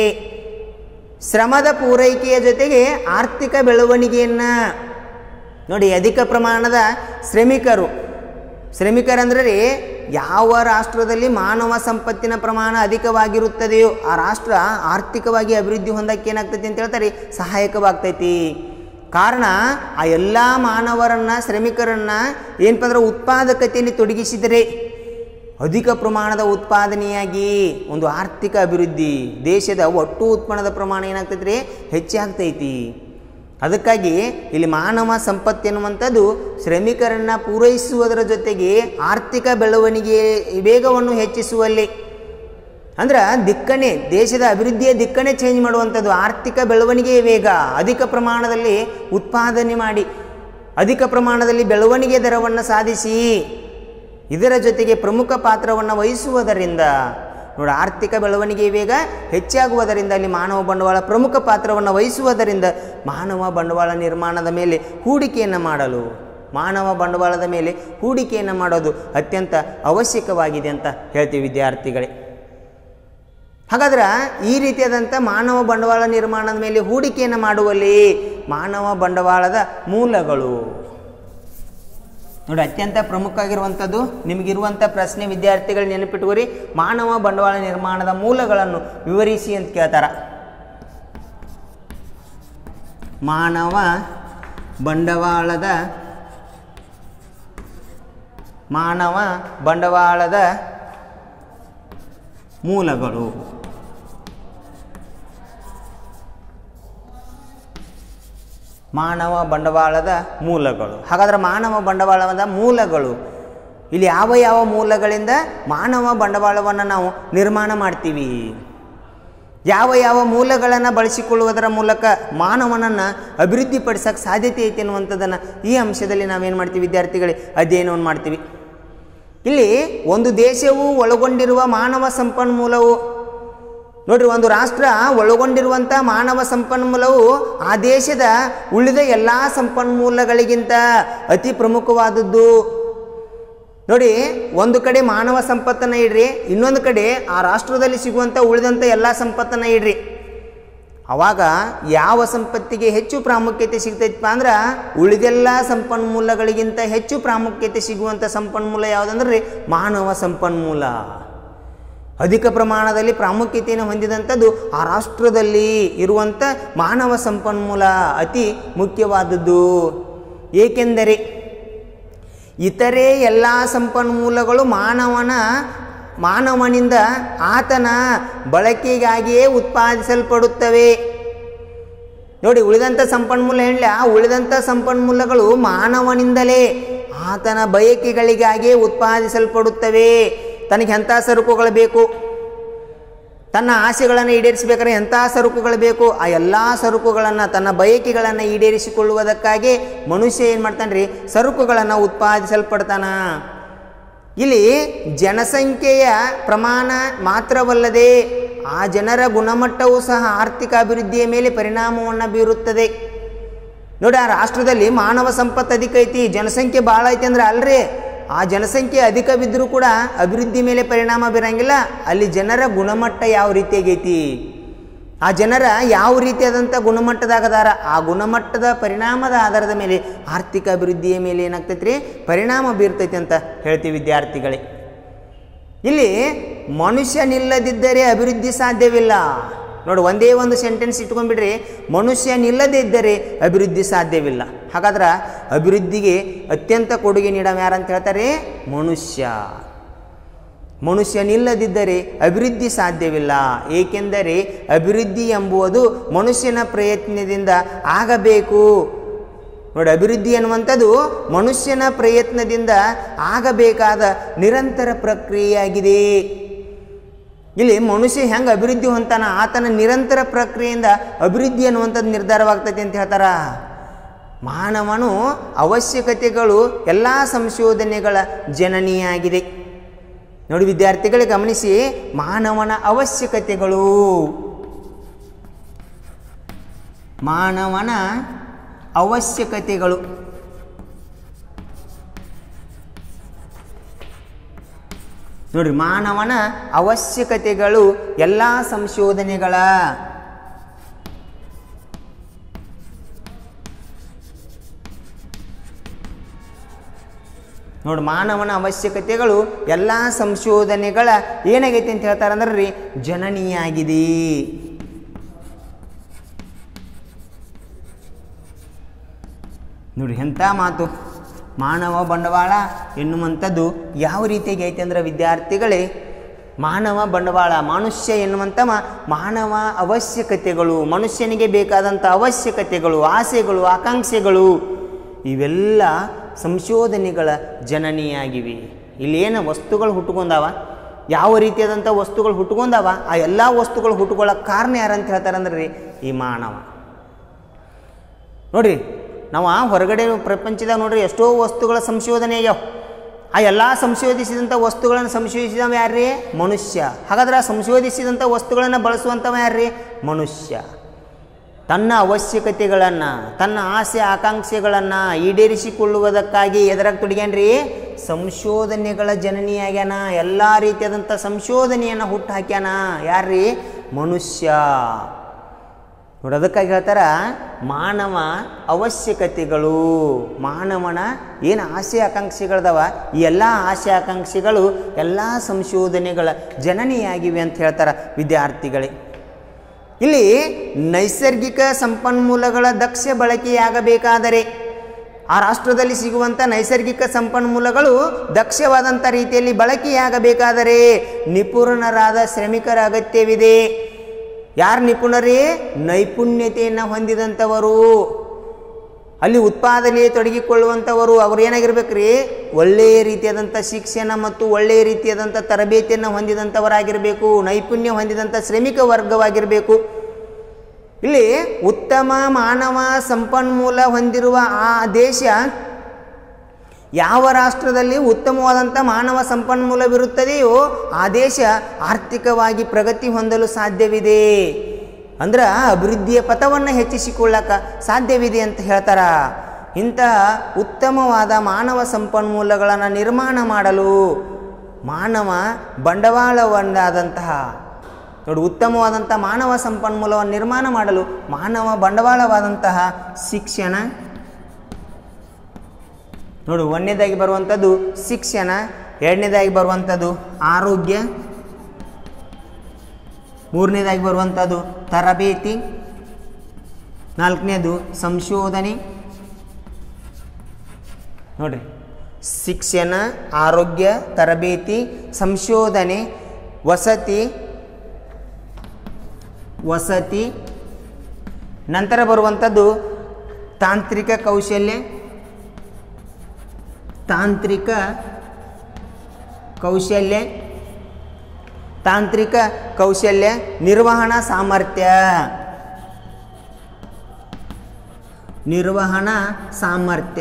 ಶ್ರಮದ ಪೂರೈಕೆಯ ಜೊತೆಗೆ ಆರ್ಥಿಕ ಬೆಳವಣಿಗೆಯನ್ನು ನೋಡಿ ಅಧಿಕ ಪ್ರಮಾಣದ ಶ್ರಮಿಕರು ಶ್ರಮಿಕರಂದ್ರೆ ರೀ ಯಾವ ರಾಷ್ಟ್ರದಲ್ಲಿ ಮಾನವ ಸಂಪತ್ತಿನ ಪ್ರಮಾಣ ಅಧಿಕವಾಗಿರುತ್ತದೆಯೋ ಆ ರಾಷ್ಟ್ರ ಆರ್ಥಿಕವಾಗಿ ಅಭಿವೃದ್ಧಿ ಹೊಂದಕ್ಕೆ ಏನಾಗ್ತೈತಿ ಅಂತ ಹೇಳ್ತಾರೆ ಸಹಾಯಕವಾಗ್ತೈತಿ ಕಾರಣ ಆ ಎಲ್ಲ ಮಾನವರನ್ನು ಶ್ರಮಿಕರನ್ನು ಏನಪ್ಪ ಅಂದ್ರೆ ಉತ್ಪಾದಕತೆಯಲ್ಲಿ ತೊಡಗಿಸಿದರೆ ಅಧಿಕ ಪ್ರಮಾಣದ ಉತ್ಪಾದನೆಯಾಗಿ ಒಂದು ಆರ್ಥಿಕ ಅಭಿವೃದ್ಧಿ ದೇಶದ ಒಟ್ಟು ಉತ್ಪನ್ನದ ಪ್ರಮಾಣ ಏನಾಗ್ತೈತಿ ರೀ ಹೆಚ್ಚಾಗ್ತೈತಿ ಅದಕ್ಕಾಗಿ ಇಲ್ಲಿ ಮಾನವ ಸಂಪತ್ತು ಎನ್ನುವಂಥದ್ದು ಶ್ರಮಿಕರನ್ನು ಪೂರೈಸುವುದರ ಜೊತೆಗೆ ಆರ್ಥಿಕ ಬೆಳವಣಿಗೆ ವೇಗವನ್ನು ಹೆಚ್ಚಿಸುವಲ್ಲಿ ಅಂದ್ರೆ ದಿಕ್ಕನೆ ದೇಶದ ಅಭಿವೃದ್ಧಿಯ ದಿಕ್ಕನೆ ಚೇಂಜ್ ಮಾಡುವಂಥದ್ದು ಆರ್ಥಿಕ ಬೆಳವಣಿಗೆಯ ವೇಗ ಅಧಿಕ ಪ್ರಮಾಣದಲ್ಲಿ ಉತ್ಪಾದನೆ ಮಾಡಿ ಅಧಿಕ ಪ್ರಮಾಣದಲ್ಲಿ ಬೆಳವಣಿಗೆ ದರವನ್ನು ಸಾಧಿಸಿ ಇದರ ಜೊತೆಗೆ ಪ್ರಮುಖ ಪಾತ್ರವನ್ನು ವಹಿಸುವುದರಿಂದ ನೋಡಿ ಆರ್ಥಿಕ ಬೆಳವಣಿಗೆ ವೇಗ ಹೆಚ್ಚಾಗುವುದರಿಂದ ಅಲ್ಲಿ ಮಾನವ ಬಂಡವಾಳ ಪ್ರಮುಖ ಪಾತ್ರವನ್ನು ವಹಿಸುವುದರಿಂದ ಮಾನವ ಬಂಡವಾಳ ನಿರ್ಮಾಣದ ಮೇಲೆ ಹೂಡಿಕೆಯನ್ನು ಮಾಡಲು ಮಾನವ ಬಂಡವಾಳದ ಮೇಲೆ ಹೂಡಿಕೆಯನ್ನು ಮಾಡೋದು ಅತ್ಯಂತ ಅವಶ್ಯಕವಾಗಿದೆ ಅಂತ ಹೇಳ್ತೀವಿ ವಿದ್ಯಾರ್ಥಿಗಳೇ ಹಾಗಾದ್ರೆ ಈ ರೀತಿಯಾದಂಥ ಮಾನವ ಬಂಡವಾಳ ನಿರ್ಮಾಣದ ಮೇಲೆ ಹೂಡಿಕೆಯನ್ನು ಮಾಡುವಲ್ಲಿ ಮಾನವ ಬಂಡವಾಳದ ಮೂಲಗಳು ನೋಡಿ ಅತ್ಯಂತ ಪ್ರಮುಖ ಆಗಿರುವಂಥದ್ದು ನಿಮಗಿರುವಂಥ ಪ್ರಶ್ನೆ ವಿದ್ಯಾರ್ಥಿಗಳು ನೆನಪಿಟ್ಟುವರಿ ಮಾನವ ಬಂಡವಾಳ ನಿರ್ಮಾಣದ ಮೂಲಗಳನ್ನು ವಿವರಿಸಿ ಅಂತ ಕೇಳ್ತಾರ ಮಾನವ ಬಂಡವಾಳದ ಮಾನವ ಬಂಡವಾಳದ ಮೂಲಗಳು ಮಾನವ ಬಂಡವಾಳದ ಮೂಲಗಳು ಹಾಗಾದ್ರೆ ಮಾನವ ಬಂಡವಾಳದ ಮೂಲಗಳು ಇಲ್ಲಿ ಯಾವ ಯಾವ ಮೂಲಗಳಿಂದ ಮಾನವ ಬಂಡವಾಳವನ್ನು ನಾವು ನಿರ್ಮಾಣ ಮಾಡ್ತೀವಿ ಯಾವ ಯಾವ ಮೂಲಗಳನ್ನು ಬಳಸಿಕೊಳ್ಳುವುದರ ಮೂಲಕ ಮಾನವನನ್ನು ಅಭಿವೃದ್ಧಿಪಡಿಸೋಕ್ಕೆ ಸಾಧ್ಯತೆ ಐತೆ ಅನ್ನುವಂಥದ್ದನ್ನು ಈ ಅಂಶದಲ್ಲಿ ನಾವೇನು ಮಾಡ್ತೀವಿ ವಿದ್ಯಾರ್ಥಿಗಳೇ ಅಧ್ಯಯನವನ್ನು ಮಾಡ್ತೀವಿ ಇಲ್ಲಿ ಒಂದು ದೇಶವು ಒಳಗೊಂಡಿರುವ ಮಾನವ ಸಂಪನ್ಮೂಲವು ನೋಡ್ರಿ ಒಂದು ರಾಷ್ಟ್ರ ಒಳಗೊಂಡಿರುವಂಥ ಮಾನವ ಸಂಪನ್ಮೂಲವು ಆ ದೇಶದ ಉಳಿದ ಎಲ್ಲ ಸಂಪನ್ಮೂಲಗಳಿಗಿಂತ ಅತಿ ಪ್ರಮುಖವಾದದ್ದು ನೋಡಿ ಒಂದು ಕಡೆ ಮಾನವ ಸಂಪತ್ತನ್ನು ಇಡ್ರಿ ಇನ್ನೊಂದು ಕಡೆ ಆ ರಾಷ್ಟ್ರದಲ್ಲಿ ಸಿಗುವಂಥ ಉಳಿದಂಥ ಎಲ್ಲ ಸಂಪತ್ತನ್ನು ಇಡ್ರಿ ಅವಾಗ ಯಾವ ಸಂಪತ್ತಿಗೆ ಹೆಚ್ಚು ಪ್ರಾಮುಖ್ಯತೆ ಸಿಗ್ತೈತಪ್ಪ ಅಂದ್ರೆ ಉಳಿದೆಲ್ಲ ಸಂಪನ್ಮೂಲಗಳಿಗಿಂತ ಹೆಚ್ಚು ಪ್ರಾಮುಖ್ಯತೆ ಸಿಗುವಂಥ ಸಂಪನ್ಮೂಲ ಯಾವುದಂದ್ರೆ ರೀ ಮಾನವ ಸಂಪನ್ಮೂಲ ಅಧಿಕ ಪ್ರಮಾಣದಲ್ಲಿ ಪ್ರಾಮುಖ್ಯತೆಯನ್ನು ಹೊಂದಿದಂಥದ್ದು ಆ ರಾಷ್ಟ್ರದಲ್ಲಿ ಇರುವಂಥ ಮಾನವ ಸಂಪನ್ಮೂಲ ಅತಿ ಮುಖ್ಯವಾದದ್ದು ಏಕೆಂದರೆ ಇತರೆ ಎಲ್ಲ ಸಂಪನ್ಮೂಲಗಳು ಮಾನವನ ಮಾನವನಿಂದ ಆತನ ಬಳಕೆಗಾಗಿಯೇ ಉತ್ಪಾದಿಸಲ್ಪಡುತ್ತವೆ ನೋಡಿ ಉಳಿದಂಥ ಸಂಪನ್ಮೂಲ ಹೇಳಲಿ ಆ ಉಳಿದಂಥ ಸಂಪನ್ಮೂಲಗಳು ಮಾನವನಿಂದಲೇ ಆತನ ಬಯಕೆಗಳಿಗಾಗಿಯೇ ಉತ್ಪಾದಿಸಲ್ಪಡುತ್ತವೆ ತನಗೆ ಎಂಥ ಸರಕುಗಳು ಬೇಕು ತನ್ನ ಆಸೆಗಳನ್ನು ಈಡೇರಿಸಬೇಕಾದ್ರೆ ಎಂಥ ಸರಕುಗಳು ಬೇಕು ಆ ಎಲ್ಲ ಸರಕುಗಳನ್ನು ತನ್ನ ಬಯಕೆಗಳನ್ನು ಈಡೇರಿಸಿಕೊಳ್ಳುವುದಕ್ಕಾಗಿ ಮನುಷ್ಯ ಏನು ಮಾಡ್ತಾನೆ ರೀ ಸರಕುಗಳನ್ನು ಉತ್ಪಾದಿಸಲ್ಪಡ್ತಾನ ಇಲ್ಲಿ ಜನಸಂಖ್ಯೆಯ ಪ್ರಮಾಣ ಮಾತ್ರವಲ್ಲದೆ ಆ ಜನರ ಗುಣಮಟ್ಟವೂ ಸಹ ಆರ್ಥಿಕ ಅಭಿವೃದ್ಧಿಯ ಮೇಲೆ ಪರಿಣಾಮವನ್ನು ಬೀರುತ್ತದೆ ನೋಡಿ ಆ ರಾಷ್ಟ್ರದಲ್ಲಿ ಮಾನವ ಸಂಪತ್ತು ಅಧಿಕ ಐತಿ ಜನಸಂಖ್ಯೆ ಭಾಳ ಐತಿ ಅಂದ್ರೆ ಅಲ್ರಿ ಆ ಜನಸಂಖ್ಯೆ ಅಧಿಕ ಬಿದ್ದರೂ ಕೂಡ ಅಭಿವೃದ್ಧಿ ಮೇಲೆ ಪರಿಣಾಮ ಬೀರಂಗಿಲ್ಲ ಅಲ್ಲಿ ಜನರ ಗುಣಮಟ್ಟ ಯಾವ ರೀತಿಯಾಗೈತಿ ಆ ಜನರ ಯಾವ ರೀತಿಯಾದಂಥ ಗುಣಮಟ್ಟದಾಗದಾರ ಆ ಗುಣಮಟ್ಟದ ಪರಿಣಾಮದ ಆಧಾರದ ಮೇಲೆ ಆರ್ಥಿಕ ಅಭಿವೃದ್ಧಿಯ ಮೇಲೆ ಏನಾಗ್ತೈತಿ ರೀ ಪರಿಣಾಮ ಬೀರ್ತೈತಿ ಅಂತ ಹೇಳ್ತೀವಿ ವಿದ್ಯಾರ್ಥಿಗಳೇ ಇಲ್ಲಿ ಮನುಷ್ಯನಿಲ್ಲದಿದ್ದರೆ ಅಭಿವೃದ್ಧಿ ಸಾಧ್ಯವಿಲ್ಲ ನೋಡಿ ಒಂದೇ ಒಂದು ಸೆಂಟೆನ್ಸ್ ಇಟ್ಕೊಂಡ್ಬಿಡ್ರಿ ಮನುಷ್ಯನಿಲ್ಲದೇ ಇದ್ದರೆ ಅಭಿವೃದ್ಧಿ ಸಾಧ್ಯವಿಲ್ಲ ಹಾಗಾದ್ರೆ ಅಭಿವೃದ್ಧಿಗೆ ಅತ್ಯಂತ ಕೊಡುಗೆ ನೀಡವ ಯಾರಂತ ಹೇಳ್ತಾರೆ ಮನುಷ್ಯ ಮನುಷ್ಯನಿಲ್ಲದಿದ್ದರೆ ಅಭಿವೃದ್ಧಿ ಸಾಧ್ಯವಿಲ್ಲ ಏಕೆಂದರೆ ಅಭಿವೃದ್ಧಿ ಎಂಬುವುದು ಮನುಷ್ಯನ ಪ್ರಯತ್ನದಿಂದ ಆಗಬೇಕು ನೋಡಿ ಅಭಿವೃದ್ಧಿ ಅನ್ನುವಂಥದ್ದು ಮನುಷ್ಯನ ಪ್ರಯತ್ನದಿಂದ ಆಗಬೇಕಾದ ನಿರಂತರ ಪ್ರಕ್ರಿಯೆಯಾಗಿದೆ ಇಲ್ಲಿ ಮನುಷ್ಯ ಹೆಂಗೆ ಅಭಿವೃದ್ಧಿ ಹೊಂತಾನ ಆತನ ನಿರಂತರ ಪ್ರಕ್ರಿಯೆಯಿಂದ ಅಭಿವೃದ್ಧಿ ಅನ್ನುವಂಥದ್ದು ನಿರ್ಧಾರವಾಗ್ತೈತಿ ಅಂತ ಹೇಳ್ತಾರ ಮಾನವನು ಅವಶ್ಯಕತೆಗಳು ಎಲ್ಲ ಸಂಶೋಧನೆಗಳ ಜನನಿಯಾಗಿದೆ ನೋಡಿ ವಿದ್ಯಾರ್ಥಿಗಳಿಗೆ ಗಮನಿಸಿ ಮಾನವನ ಅವಶ್ಯಕತೆಗಳು ಮಾನವನ ಅವಶ್ಯಕತೆಗಳು ನೋಡ್ರಿ ಮಾನವನ ಅವಶ್ಯಕತೆಗಳು ಎಲ್ಲ ಸಂಶೋಧನೆಗಳ ನೋಡಿ ಮಾನವನ ಅವಶ್ಯಕತೆಗಳು ಎಲ್ಲ ಸಂಶೋಧನೆಗಳ ಏನಾಗೈತಿ ಅಂತ ಹೇಳ್ತಾರೆ ಅಂದ್ರೆ ರೀ ಜನನಿಯಾಗಿದೆ ನೋಡಿ ಎಂಥ ಮಾತು ಮಾನವ ಬಂಡವಾಳ ಎನ್ನುವಂಥದ್ದು ಯಾವ ರೀತಿಯಾಗಿ ಐತೆ ಅಂದ್ರೆ ವಿದ್ಯಾರ್ಥಿಗಳೇ ಮಾನವ ಬಂಡವಾಳ ಮನುಷ್ಯ ಎನ್ನುವಂಥವ ಮಾನವ ಅವಶ್ಯಕತೆಗಳು ಮನುಷ್ಯನಿಗೆ ಬೇಕಾದಂಥ ಅವಶ್ಯಕತೆಗಳು ಆಸೆಗಳು ಆಕಾಂಕ್ಷೆಗಳು ಇವೆಲ್ಲ ಸಂಶೋಧನೆಗಳ ಜನನಿಯಾಗಿವೆ ಇಲ್ಲೇನು ವಸ್ತುಗಳು ಹುಟ್ಕೊಂಡಾವ ಯಾವ ರೀತಿಯಾದಂಥ ವಸ್ತುಗಳು ಹುಟ್ಕೊಂಡಾವ ಆ ಎಲ್ಲ ವಸ್ತುಗಳು ಹುಟ್ಕೊಳ್ಳೋಕೆ ಕಾರಣ ಯಾರಂತ ಹೇಳ್ತಾರೆ ಅಂದ್ರೆ ರೀ ಈ ಮಾನವ ನೋಡ್ರಿ ನಾವು ಆ ಹೊರಗಡೆ ಪ್ರಪಂಚದಾಗ ನೋಡ್ರಿ ಎಷ್ಟೋ ವಸ್ತುಗಳ ಸಂಶೋಧನೆ ಆಗ್ಯಾವ ಆ ಎಲ್ಲ ಸಂಶೋಧಿಸಿದಂಥ ವಸ್ತುಗಳನ್ನು ಸಂಶೋಧಿಸಿದವ ಯಾರ್ರೀ ಮನುಷ್ಯ ಹಾಗಾದ್ರೆ ಆ ಸಂಶೋಧಿಸಿದಂಥ ವಸ್ತುಗಳನ್ನು ಬಳಸುವಂಥವ ಯಾರ್ರೀ ಮನುಷ್ಯ ತನ್ನ ಅವಶ್ಯಕತೆಗಳನ್ನು ತನ್ನ ಆಸೆ ಆಕಾಂಕ್ಷೆಗಳನ್ನು ಈಡೇರಿಸಿಕೊಳ್ಳುವುದಕ್ಕಾಗಿ ಎದರಾಗ ತೊಡಗ್ಯಾನ್ರಿ ಸಂಶೋಧನೆಗಳ ಜನನಿಯಾಗ್ಯಾನ ಎಲ್ಲ ರೀತಿಯಾದಂಥ ಸಂಶೋಧನೆಯನ್ನು ಹುಟ್ಟು ಹಾಕ್ಯಾನ ಯಾರ್ರೀ ಮನುಷ್ಯ ನೋಡಿ ಅದಕ್ಕಾಗಿ ಹೇಳ್ತಾರ ಮಾನವ ಅವಶ್ಯಕತೆಗಳು ಮಾನವನ ಏನು ಆಸೆ ಆಕಾಂಕ್ಷೆಗಳದಾವ ಈ ಎಲ್ಲ ಆಸೆ ಆಕಾಂಕ್ಷೆಗಳು ಎಲ್ಲ ಸಂಶೋಧನೆಗಳ ಜನನಿಯಾಗಿವೆ ಅಂತ ಹೇಳ್ತಾರ ವಿದ್ಯಾರ್ಥಿಗಳೇ ಇಲ್ಲಿ ನೈಸರ್ಗಿಕ ಸಂಪನ್ಮೂಲಗಳ ದಕ್ಷ ಬಳಕೆಯಾಗಬೇಕಾದರೆ ಆ ರಾಷ್ಟ್ರದಲ್ಲಿ ಸಿಗುವಂಥ ನೈಸರ್ಗಿಕ ಸಂಪನ್ಮೂಲಗಳು ದಕ್ಷವಾದಂಥ ರೀತಿಯಲ್ಲಿ ಬಳಕೆಯಾಗಬೇಕಾದರೆ ನಿಪುಣರಾದ ಶ್ರಮಿಕರ ಅಗತ್ಯವಿದೆ ಯಾರು ನಿಪುಣರೇ ನೈಪುಣ್ಯತೆಯನ್ನು ಹೊಂದಿದಂಥವರು ಅಲ್ಲಿ ಉತ್ಪಾದನೆಗೆ ತೊಡಗಿಕೊಳ್ಳುವಂಥವರು ಅವ್ರು ಏನಾಗಿರ್ಬೇಕ್ರಿ ಒಳ್ಳೆಯ ರೀತಿಯಾದಂಥ ಶಿಕ್ಷಣ ಮತ್ತು ಒಳ್ಳೆಯ ರೀತಿಯಾದಂಥ ತರಬೇತಿಯನ್ನು ಹೊಂದಿದಂಥವರಾಗಿರಬೇಕು ನೈಪುಣ್ಯ ಹೊಂದಿದಂಥ ಶ್ರಮಿಕ ವರ್ಗವಾಗಿರಬೇಕು ಇಲ್ಲಿ ಉತ್ತಮ ಮಾನವ ಸಂಪನ್ಮೂಲ ಹೊಂದಿರುವ ಆ ದೇಶ ಯಾವ ರಾಷ್ಟ್ರದಲ್ಲಿ ಉತ್ತಮವಾದಂಥ ಮಾನವ ಸಂಪನ್ಮೂಲವಿರುತ್ತದೆಯೋ ಆ ದೇಶ ಆರ್ಥಿಕವಾಗಿ ಪ್ರಗತಿ ಹೊಂದಲು ಸಾಧ್ಯವಿದೆ ಅಂದ್ರೆ ಅಭಿವೃದ್ಧಿಯ ಪಥವನ್ನು ಹೆಚ್ಚಿಸಿಕೊಳ್ಳಕ ಸಾಧ್ಯವಿದೆ ಅಂತ ಹೇಳ್ತಾರ ಇಂತಹ ಉತ್ತಮವಾದ ಮಾನವ ಸಂಪನ್ಮೂಲಗಳನ್ನು ನಿರ್ಮಾಣ ಮಾಡಲು ಮಾನವ ಬಂಡವಾಳವನ್ನಾದಂತಹ ನೋಡಿ ಉತ್ತಮವಾದಂಥ ಮಾನವ ಸಂಪನ್ಮೂಲವನ್ನು ನಿರ್ಮಾಣ ಮಾಡಲು ಮಾನವ ಬಂಡವಾಳವಾದಂತಹ ಶಿಕ್ಷಣ ನೋಡು ಒಂದನೇದಾಗಿ ಬರುವಂಥದ್ದು ಶಿಕ್ಷಣ ಎರಡನೇದಾಗಿ ಬರುವಂಥದ್ದು ಆರೋಗ್ಯ ಮೂರನೇದಾಗಿ ಬರುವಂಥದ್ದು ತರಬೇತಿ ನಾಲ್ಕನೇದು ಸಂಶೋಧನೆ ನೋಡ್ರಿ ಶಿಕ್ಷಣ ಆರೋಗ್ಯ ತರಬೇತಿ ಸಂಶೋಧನೆ ವಸತಿ ವಸತಿ ನಂತರ ಬರುವಂಥದ್ದು ತಾಂತ್ರಿಕ ಕೌಶಲ್ಯ ತಾಂತ್ರಿಕ ಕೌಶಲ್ಯ ತಾಂತ್ರಿಕ ಕೌಶಲ್ಯ ನಿರ್ವಹಣಾ ಸಾಮರ್ಥ್ಯ ನಿರ್ವಹಣಾ ಸಾಮರ್ಥ್ಯ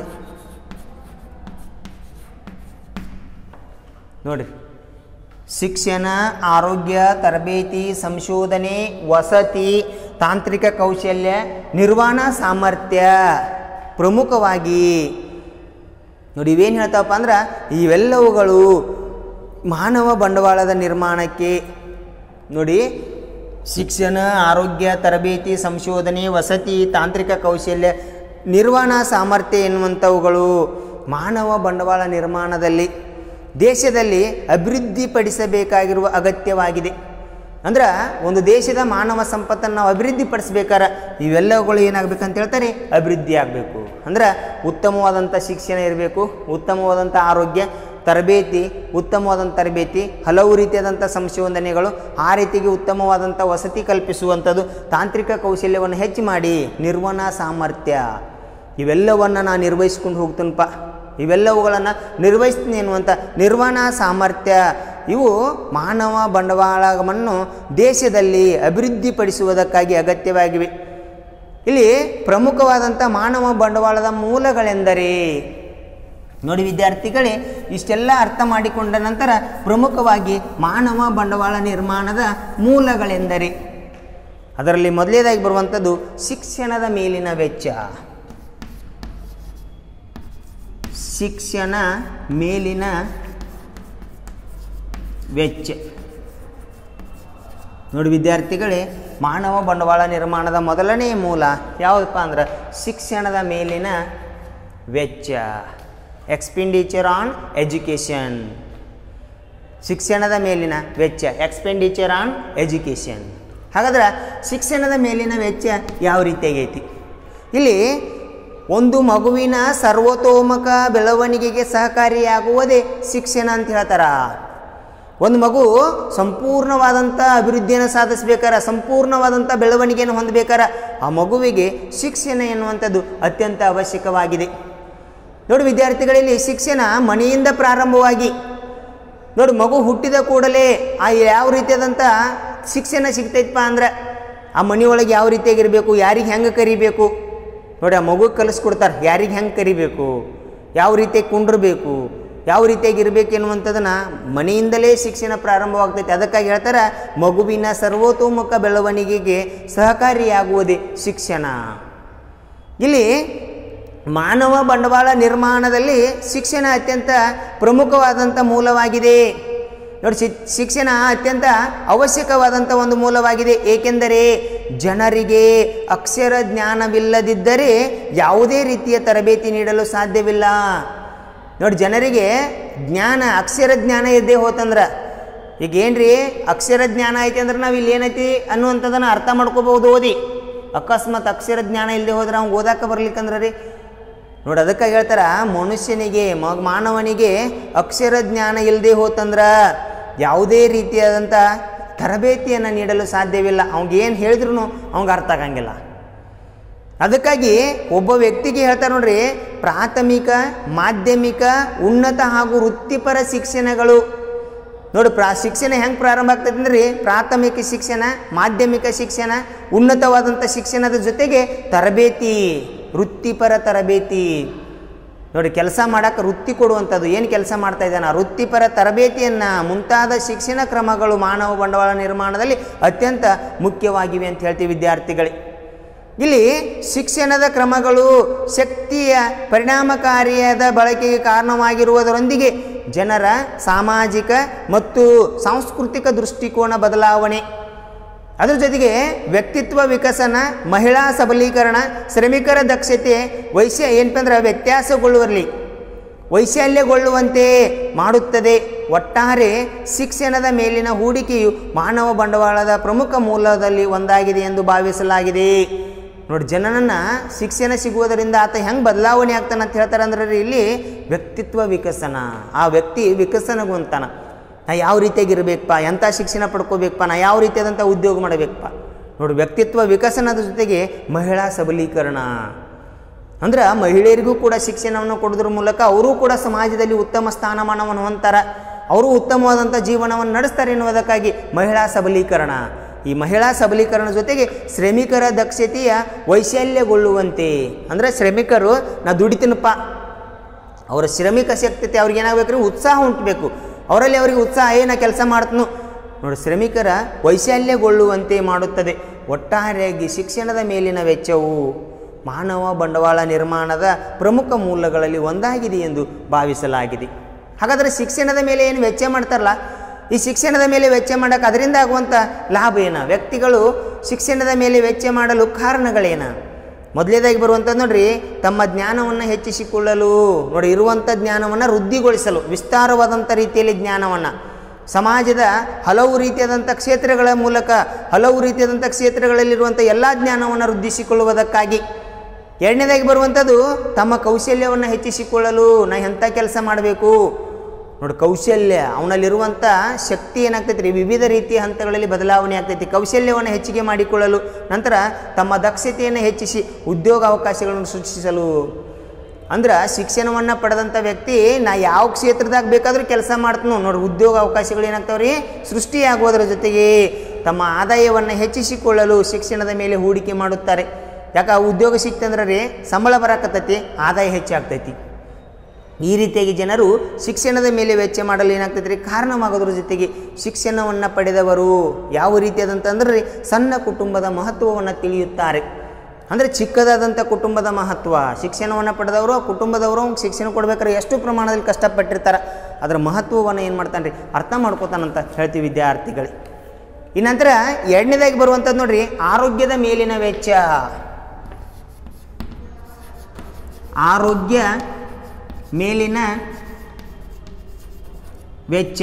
ನೋಡ್ರಿ ಶಿಕ್ಷಣ ಆರೋಗ್ಯ ತರಬೇತಿ ಸಂಶೋಧನೆ ವಸತಿ ತಾಂತ್ರಿಕ ಕೌಶಲ್ಯ ನಿರ್ವಹಣಾ ಸಾಮರ್ಥ್ಯ ಪ್ರಮುಖವಾಗಿ ನೋಡಿ ಇವೇನು ಹೇಳ್ತಾವಪ್ಪ ಅಂದ್ರೆ ಇವೆಲ್ಲವುಗಳು ಮಾನವ ಬಂಡವಾಳದ ನಿರ್ಮಾಣಕ್ಕೆ ನೋಡಿ ಶಿಕ್ಷಣ ಆರೋಗ್ಯ ತರಬೇತಿ ಸಂಶೋಧನೆ ವಸತಿ ತಾಂತ್ರಿಕ ಕೌಶಲ್ಯ ನಿರ್ವಹಣಾ ಸಾಮರ್ಥ್ಯ ಎನ್ನುವಂಥವುಗಳು ಮಾನವ ಬಂಡವಾಳ ನಿರ್ಮಾಣದಲ್ಲಿ ದೇಶದಲ್ಲಿ ಅಭಿವೃದ್ಧಿಪಡಿಸಬೇಕಾಗಿರುವ ಅಗತ್ಯವಾಗಿದೆ ಅಂದ್ರೆ ಒಂದು ದೇಶದ ಮಾನವ ಸಂಪತ್ತನ್ನು ನಾವು ಅಭಿವೃದ್ಧಿಪಡಿಸ್ಬೇಕಾರೆ ಇವೆಲ್ಲವುಗಳು ಏನಾಗಬೇಕಂತ ಹೇಳ್ತಾರೆ ಅಭಿವೃದ್ಧಿ ಆಗಬೇಕು ಅಂದ್ರೆ ಉತ್ತಮವಾದಂಥ ಶಿಕ್ಷಣ ಇರಬೇಕು ಉತ್ತಮವಾದಂಥ ಆರೋಗ್ಯ ತರಬೇತಿ ಉತ್ತಮವಾದಂಥ ತರಬೇತಿ ಹಲವು ರೀತಿಯಾದಂಥ ಸಂಶೋಧನೆಗಳು ಆ ರೀತಿಗೆ ಉತ್ತಮವಾದಂಥ ವಸತಿ ಕಲ್ಪಿಸುವಂಥದ್ದು ತಾಂತ್ರಿಕ ಕೌಶಲ್ಯವನ್ನು ಹೆಚ್ಚು ಮಾಡಿ ನಿರ್ವಹಣಾ ಸಾಮರ್ಥ್ಯ ಇವೆಲ್ಲವನ್ನು ನಾನು ನಿರ್ವಹಿಸ್ಕೊಂಡು ಹೋಗ್ತೀನಪ್ಪ ಇವೆಲ್ಲವುಗಳನ್ನು ನಿರ್ವಹಿಸ್ತೀನಿ ಎನ್ನುವಂಥ ನಿರ್ವಹಣಾ ಸಾಮರ್ಥ್ಯ ಇವು ಮಾನವ ಬಂಡವಾಳವನ್ನು ದೇಶದಲ್ಲಿ ಅಭಿವೃದ್ಧಿಪಡಿಸುವುದಕ್ಕಾಗಿ ಅಗತ್ಯವಾಗಿವೆ ಇಲ್ಲಿ ಪ್ರಮುಖವಾದಂಥ ಮಾನವ ಬಂಡವಾಳದ ಮೂಲಗಳೆಂದರೆ ನೋಡಿ ವಿದ್ಯಾರ್ಥಿಗಳೇ ಇಷ್ಟೆಲ್ಲ ಅರ್ಥ ಮಾಡಿಕೊಂಡ ನಂತರ ಪ್ರಮುಖವಾಗಿ ಮಾನವ ಬಂಡವಾಳ ನಿರ್ಮಾಣದ ಮೂಲಗಳೆಂದರೆ ಅದರಲ್ಲಿ ಮೊದಲನೇದಾಗಿ ಬರುವಂಥದ್ದು ಶಿಕ್ಷಣದ ಮೇಲಿನ ವೆಚ್ಚ ಶಿಕ್ಷಣ ಮೇಲಿನ ವೆಚ್ಚ ನೋಡಿ ವಿದ್ಯಾರ್ಥಿಗಳೇ ಮಾನವ ಬಂಡವಾಳ ನಿರ್ಮಾಣದ ಮೊದಲನೇ ಮೂಲ ಯಾವುದಪ್ಪ ಅಂದ್ರೆ ಶಿಕ್ಷಣದ ಮೇಲಿನ ವೆಚ್ಚ ಎಕ್ಸ್ಪೆಂಡಿಚರ್ ಆನ್ ಎಜುಕೇಷನ್ ಶಿಕ್ಷಣದ ಮೇಲಿನ ವೆಚ್ಚ ಎಕ್ಸ್ಪೆಂಡಿಚರ್ ಆನ್ ಎಜುಕೇಷನ್ ಹಾಗಾದ್ರೆ ಶಿಕ್ಷಣದ ಮೇಲಿನ ವೆಚ್ಚ ಯಾವ ರೀತಿಯಾಗೈತಿ ಇಲ್ಲಿ ಒಂದು ಮಗುವಿನ ಸರ್ವತೋಮುಖ ಬೆಳವಣಿಗೆಗೆ ಸಹಕಾರಿಯಾಗುವುದೇ ಶಿಕ್ಷಣ ಅಂತ ಹೇಳ್ತಾರ ಒಂದು ಮಗು ಸಂಪೂರ್ಣವಾದಂಥ ಅಭಿವೃದ್ಧಿಯನ್ನು ಸಾಧಿಸ್ಬೇಕಾರ ಸಂಪೂರ್ಣವಾದಂಥ ಬೆಳವಣಿಗೆಯನ್ನು ಹೊಂದಬೇಕಾರ ಆ ಮಗುವಿಗೆ ಶಿಕ್ಷಣ ಎನ್ನುವಂಥದ್ದು ಅತ್ಯಂತ ಅವಶ್ಯಕವಾಗಿದೆ ನೋಡಿ ವಿದ್ಯಾರ್ಥಿಗಳಲ್ಲಿ ಶಿಕ್ಷಣ ಮನೆಯಿಂದ ಪ್ರಾರಂಭವಾಗಿ ನೋಡಿ ಮಗು ಹುಟ್ಟಿದ ಕೂಡಲೇ ಆ ಯಾವ ರೀತಿಯಾದಂಥ ಶಿಕ್ಷಣ ಸಿಗ್ತೈತಪ್ಪ ಅಂದ್ರೆ ಆ ಮನೆಯೊಳಗೆ ಯಾವ ರೀತಿಯಾಗಿರಬೇಕು ಯಾರಿಗೆ ಹೆಂಗೆ ಕರಿಬೇಕು ನೋಡಿ ಆ ಮಗು ಕಲಿಸ್ಕೊಡ್ತಾರೆ ಯಾರಿಗೆ ಹೆಂಗೆ ಕರಿಬೇಕು ಯಾವ ರೀತಿಯಾಗಿ ಕುಂಡ್ರಬೇಕು ಯಾವ ರೀತಿಯಾಗಿ ಇರಬೇಕು ಎನ್ನುವಂಥದ್ದನ್ನು ಮನೆಯಿಂದಲೇ ಶಿಕ್ಷಣ ಪ್ರಾರಂಭವಾಗ್ತೈತೆ ಅದಕ್ಕಾಗಿ ಹೇಳ್ತಾರೆ ಮಗುವಿನ ಸರ್ವತೋಮುಖ ಬೆಳವಣಿಗೆಗೆ ಸಹಕಾರಿಯಾಗುವುದೇ ಶಿಕ್ಷಣ ಇಲ್ಲಿ ಮಾನವ ಬಂಡವಾಳ ನಿರ್ಮಾಣದಲ್ಲಿ ಶಿಕ್ಷಣ ಅತ್ಯಂತ ಪ್ರಮುಖವಾದಂಥ ಮೂಲವಾಗಿದೆ ನೋಡಿ ಶಿ ಶಿಕ್ಷಣ ಅತ್ಯಂತ ಅವಶ್ಯಕವಾದಂಥ ಒಂದು ಮೂಲವಾಗಿದೆ ಏಕೆಂದರೆ ಜನರಿಗೆ ಅಕ್ಷರ ಜ್ಞಾನವಿಲ್ಲದಿದ್ದರೆ ಯಾವುದೇ ರೀತಿಯ ತರಬೇತಿ ನೀಡಲು ಸಾಧ್ಯವಿಲ್ಲ ನೋಡಿ ಜನರಿಗೆ ಜ್ಞಾನ ಅಕ್ಷರ ಜ್ಞಾನ ಇದ್ದೇ ಹೋತಂದ್ರೆ ಈಗ ಏನ್ರಿ ಅಕ್ಷರ ಜ್ಞಾನ ಐತಿ ಅಂದ್ರೆ ನಾವು ಇಲ್ಲಿ ಏನೈತಿ ಅನ್ನುವಂಥದ್ದನ್ನು ಅರ್ಥ ಮಾಡ್ಕೋಬಹುದು ಓದಿ ಅಕಸ್ಮಾತ್ ಅಕ್ಷರ ಜ್ಞಾನ ಇಲ್ಲದೆ ಹೋದ್ರೆ ಅವ್ನು ಓದಾಕ ಬರ್ಲಿಕ್ಕಂದ್ರೆ ರೀ ನೋಡಿ ಅದಕ್ಕಾಗಿ ಹೇಳ್ತಾರ ಮನುಷ್ಯನಿಗೆ ಮ ಮಾನವನಿಗೆ ಅಕ್ಷರ ಜ್ಞಾನ ಇಲ್ಲದೆ ಹೋತಂದ್ರೆ ಯಾವುದೇ ರೀತಿಯಾದಂಥ ತರಬೇತಿಯನ್ನು ನೀಡಲು ಸಾಧ್ಯವಿಲ್ಲ ಅವ್ಗೆ ಏನು ಹೇಳಿದ್ರು ಅವ್ಗೆ ಅರ್ಥ ಆಗಂಗಿಲ್ಲ ಅದಕ್ಕಾಗಿ ಒಬ್ಬ ವ್ಯಕ್ತಿಗೆ ಹೇಳ್ತಾರೆ ನೋಡ್ರಿ ಪ್ರಾಥಮಿಕ ಮಾಧ್ಯಮಿಕ ಉನ್ನತ ಹಾಗೂ ವೃತ್ತಿಪರ ಶಿಕ್ಷಣಗಳು ನೋಡಿ ಪ್ರಾ ಶಿಕ್ಷಣ ಹೆಂಗೆ ಪ್ರಾರಂಭ ಆಗ್ತದೆ ಅಂದ್ರೆ ಪ್ರಾಥಮಿಕ ಶಿಕ್ಷಣ ಮಾಧ್ಯಮಿಕ ಶಿಕ್ಷಣ ಉನ್ನತವಾದಂಥ ಶಿಕ್ಷಣದ ಜೊತೆಗೆ ತರಬೇತಿ ವೃತ್ತಿಪರ ತರಬೇತಿ ನೋಡಿ ಕೆಲಸ ಮಾಡೋಕೆ ವೃತ್ತಿ ಕೊಡುವಂಥದ್ದು ಏನು ಕೆಲಸ ಮಾಡ್ತಾ ಇದ್ದಾನೆ ಆ ವೃತ್ತಿಪರ ತರಬೇತಿಯನ್ನು ಮುಂತಾದ ಶಿಕ್ಷಣ ಕ್ರಮಗಳು ಮಾನವ ಬಂಡವಾಳ ನಿರ್ಮಾಣದಲ್ಲಿ ಅತ್ಯಂತ ಮುಖ್ಯವಾಗಿವೆ ಅಂತ ಹೇಳ್ತೀವಿ ವಿದ್ಯಾರ್ಥಿಗಳಿಗೆ ಇಲ್ಲಿ ಶಿಕ್ಷಣದ ಕ್ರಮಗಳು ಶಕ್ತಿಯ ಪರಿಣಾಮಕಾರಿಯಾದ ಬಳಕೆಗೆ ಕಾರಣವಾಗಿರುವುದರೊಂದಿಗೆ ಜನರ ಸಾಮಾಜಿಕ ಮತ್ತು ಸಾಂಸ್ಕೃತಿಕ ದೃಷ್ಟಿಕೋನ ಬದಲಾವಣೆ ಅದ್ರ ಜೊತೆಗೆ ವ್ಯಕ್ತಿತ್ವ ವಿಕಸನ ಮಹಿಳಾ ಸಬಲೀಕರಣ ಶ್ರಮಿಕರ ದಕ್ಷತೆ ವೈಶ್ಯ ಏನಪ್ಪ ಅಂದ್ರೆ ವ್ಯತ್ಯಾಸಗೊಳ್ಳುವಲ್ಲಿ ವೈಶಾಲ್ಯಗೊಳ್ಳುವಂತೆ ಮಾಡುತ್ತದೆ ಒಟ್ಟಾರೆ ಶಿಕ್ಷಣದ ಮೇಲಿನ ಹೂಡಿಕೆಯು ಮಾನವ ಬಂಡವಾಳದ ಪ್ರಮುಖ ಮೂಲದಲ್ಲಿ ಒಂದಾಗಿದೆ ಎಂದು ಭಾವಿಸಲಾಗಿದೆ ನೋಡಿ ಜನನನ್ನ ಶಿಕ್ಷಣ ಸಿಗುವುದರಿಂದ ಆತ ಹೆಂಗೆ ಬದಲಾವಣೆ ಆಗ್ತಾನೆ ಅಂತ ಹೇಳ್ತಾರೆ ಅಂದ್ರೆ ರೀ ಇಲ್ಲಿ ವ್ಯಕ್ತಿತ್ವ ವಿಕಸನ ಆ ವ್ಯಕ್ತಿ ವಿಕಸನಗೊಂತಾನ ನಾ ಯಾವ ರೀತಿಯಾಗಿರ್ಬೇಕಪ್ಪ ಎಂಥ ಶಿಕ್ಷಣ ಪಡ್ಕೋಬೇಕಪ್ಪ ನಾ ಯಾವ ರೀತಿಯಾದಂಥ ಉದ್ಯೋಗ ಮಾಡಬೇಕಪ್ಪ ನೋಡಿ ವ್ಯಕ್ತಿತ್ವ ವಿಕಸನದ ಜೊತೆಗೆ ಮಹಿಳಾ ಸಬಲೀಕರಣ ಅಂದ್ರೆ ಮಹಿಳೆಯರಿಗೂ ಕೂಡ ಶಿಕ್ಷಣವನ್ನು ಕೊಡೋದ್ರ ಮೂಲಕ ಅವರೂ ಕೂಡ ಸಮಾಜದಲ್ಲಿ ಉತ್ತಮ ಸ್ಥಾನಮಾನವನ್ನು ಹೊಂದ್ತಾರೆ ಅವರು ಉತ್ತಮವಾದಂಥ ಜೀವನವನ್ನು ನಡೆಸ್ತಾರೆ ಎನ್ನುವುದಕ್ಕಾಗಿ ಮಹಿಳಾ ಸಬಲೀಕರಣ ಈ ಮಹಿಳಾ ಸಬಲೀಕರಣ ಜೊತೆಗೆ ಶ್ರಮಿಕರ ದಕ್ಷತೆಯ ವೈಶಲ್ಯಗೊಳ್ಳುವಂತೆ ಅಂದರೆ ಶ್ರಮಿಕರು ನಾ ದುಡಿತೀನಪ್ಪ ಅವರ ಶ್ರಮಿಕ ಶಕ್ತತೆ ಅವ್ರಿಗೆ ಏನಾಗಬೇಕು ರೀ ಉತ್ಸಾಹ ಉಂಟಬೇಕು ಅವರಲ್ಲಿ ಅವರಿಗೆ ಉತ್ಸಾಹ ಏನ ಕೆಲಸ ಮಾಡ್ತನು ನೋಡಿ ಶ್ರಮಿಕರ ವೈಶಲ್ಯಗೊಳ್ಳುವಂತೆ ಮಾಡುತ್ತದೆ ಒಟ್ಟಾರೆಯಾಗಿ ಶಿಕ್ಷಣದ ಮೇಲಿನ ವೆಚ್ಚವು ಮಾನವ ಬಂಡವಾಳ ನಿರ್ಮಾಣದ ಪ್ರಮುಖ ಮೂಲಗಳಲ್ಲಿ ಒಂದಾಗಿದೆ ಎಂದು ಭಾವಿಸಲಾಗಿದೆ ಹಾಗಾದರೆ ಶಿಕ್ಷಣದ ಮೇಲೆ ಏನು ವೆಚ್ಚ ಮಾಡ್ತಾರಲ್ಲ ಈ ಶಿಕ್ಷಣದ ಮೇಲೆ ವೆಚ್ಚ ಮಾಡೋಕೆ ಅದರಿಂದ ಆಗುವಂಥ ಲಾಭ ಏನು ವ್ಯಕ್ತಿಗಳು ಶಿಕ್ಷಣದ ಮೇಲೆ ವೆಚ್ಚ ಮಾಡಲು ಕಾರಣಗಳೇನು ಮೊದಲೇದಾಗಿ ಬರುವಂಥದ್ದು ನೋಡ್ರಿ ತಮ್ಮ ಜ್ಞಾನವನ್ನು ಹೆಚ್ಚಿಸಿಕೊಳ್ಳಲು ನೋಡಿ ಇರುವಂಥ ಜ್ಞಾನವನ್ನು ವೃದ್ಧಿಗೊಳಿಸಲು ವಿಸ್ತಾರವಾದಂಥ ರೀತಿಯಲ್ಲಿ ಜ್ಞಾನವನ್ನು ಸಮಾಜದ ಹಲವು ರೀತಿಯಾದಂಥ ಕ್ಷೇತ್ರಗಳ ಮೂಲಕ ಹಲವು ರೀತಿಯಾದಂಥ ಕ್ಷೇತ್ರಗಳಲ್ಲಿರುವಂಥ ಎಲ್ಲ ಜ್ಞಾನವನ್ನು ವೃದ್ಧಿಸಿಕೊಳ್ಳುವುದಕ್ಕಾಗಿ ಎರಡನೇದಾಗಿ ಬರುವಂಥದ್ದು ತಮ್ಮ ಕೌಶಲ್ಯವನ್ನು ಹೆಚ್ಚಿಸಿಕೊಳ್ಳಲು ನಾ ಎಂಥ ಕೆಲಸ ಮಾಡಬೇಕು ನೋಡಿ ಕೌಶಲ್ಯ ಅವನಲ್ಲಿರುವಂಥ ಶಕ್ತಿ ಏನಾಗ್ತೈತಿ ರೀ ವಿವಿಧ ರೀತಿಯ ಹಂತಗಳಲ್ಲಿ ಬದಲಾವಣೆ ಆಗ್ತೈತಿ ಕೌಶಲ್ಯವನ್ನು ಹೆಚ್ಚಿಗೆ ಮಾಡಿಕೊಳ್ಳಲು ನಂತರ ತಮ್ಮ ದಕ್ಷತೆಯನ್ನು ಹೆಚ್ಚಿಸಿ ಉದ್ಯೋಗ ಅವಕಾಶಗಳನ್ನು ಸೃಷ್ಟಿಸಲು ಅಂದ್ರೆ ಶಿಕ್ಷಣವನ್ನು ಪಡೆದಂಥ ವ್ಯಕ್ತಿ ನಾ ಯಾವ ಕ್ಷೇತ್ರದಾಗ ಬೇಕಾದರೂ ಕೆಲಸ ಮಾಡ್ತನೋ ನೋಡಿ ಉದ್ಯೋಗ ಅವಕಾಶಗಳು ಏನಾಗ್ತಾವ್ರಿ ಸೃಷ್ಟಿಯಾಗುವುದರ ಜೊತೆಗೆ ತಮ್ಮ ಆದಾಯವನ್ನು ಹೆಚ್ಚಿಸಿಕೊಳ್ಳಲು ಶಿಕ್ಷಣದ ಮೇಲೆ ಹೂಡಿಕೆ ಮಾಡುತ್ತಾರೆ ಯಾಕೆ ಆ ಉದ್ಯೋಗ ಸಿಕ್ತಂದ್ರೆ ರೀ ಸಂಬಳ ಬರಾಕತ್ತೈತಿ ಆದಾಯ ಹೆಚ್ಚಾಗ್ತೈತಿ ಈ ರೀತಿಯಾಗಿ ಜನರು ಶಿಕ್ಷಣದ ಮೇಲೆ ವೆಚ್ಚ ಮಾಡಲು ಏನಾಗ್ತೈತೆ ರೀ ಕಾರಣವಾಗೋದ್ರ ಜೊತೆಗೆ ಶಿಕ್ಷಣವನ್ನು ಪಡೆದವರು ಯಾವ ರೀತಿಯಾದಂತಂದ್ರೆ ರೀ ಸಣ್ಣ ಕುಟುಂಬದ ಮಹತ್ವವನ್ನು ತಿಳಿಯುತ್ತಾರೆ ಅಂದರೆ ಚಿಕ್ಕದಾದಂಥ ಕುಟುಂಬದ ಮಹತ್ವ ಶಿಕ್ಷಣವನ್ನು ಪಡೆದವರು ಆ ಕುಟುಂಬದವರು ಅವ್ನಿಗೆ ಶಿಕ್ಷಣ ಕೊಡ್ಬೇಕಾದ್ರೆ ಎಷ್ಟು ಪ್ರಮಾಣದಲ್ಲಿ ಕಷ್ಟಪಟ್ಟಿರ್ತಾರೆ ಅದರ ಮಹತ್ವವನ್ನು ಏನು ಮಾಡ್ತಾನೆ ರೀ ಅರ್ಥ ಮಾಡ್ಕೋತಾನಂತ ಹೇಳ್ತೀವಿ ವಿದ್ಯಾರ್ಥಿಗಳು ಈ ನಂತರ ಎರಡನೇದಾಗಿ ಬರುವಂಥದ್ದು ನೋಡ್ರಿ ಆರೋಗ್ಯದ ಮೇಲಿನ ವೆಚ್ಚ ಆರೋಗ್ಯ ಮೇಲಿನ ವೆಚ್ಚ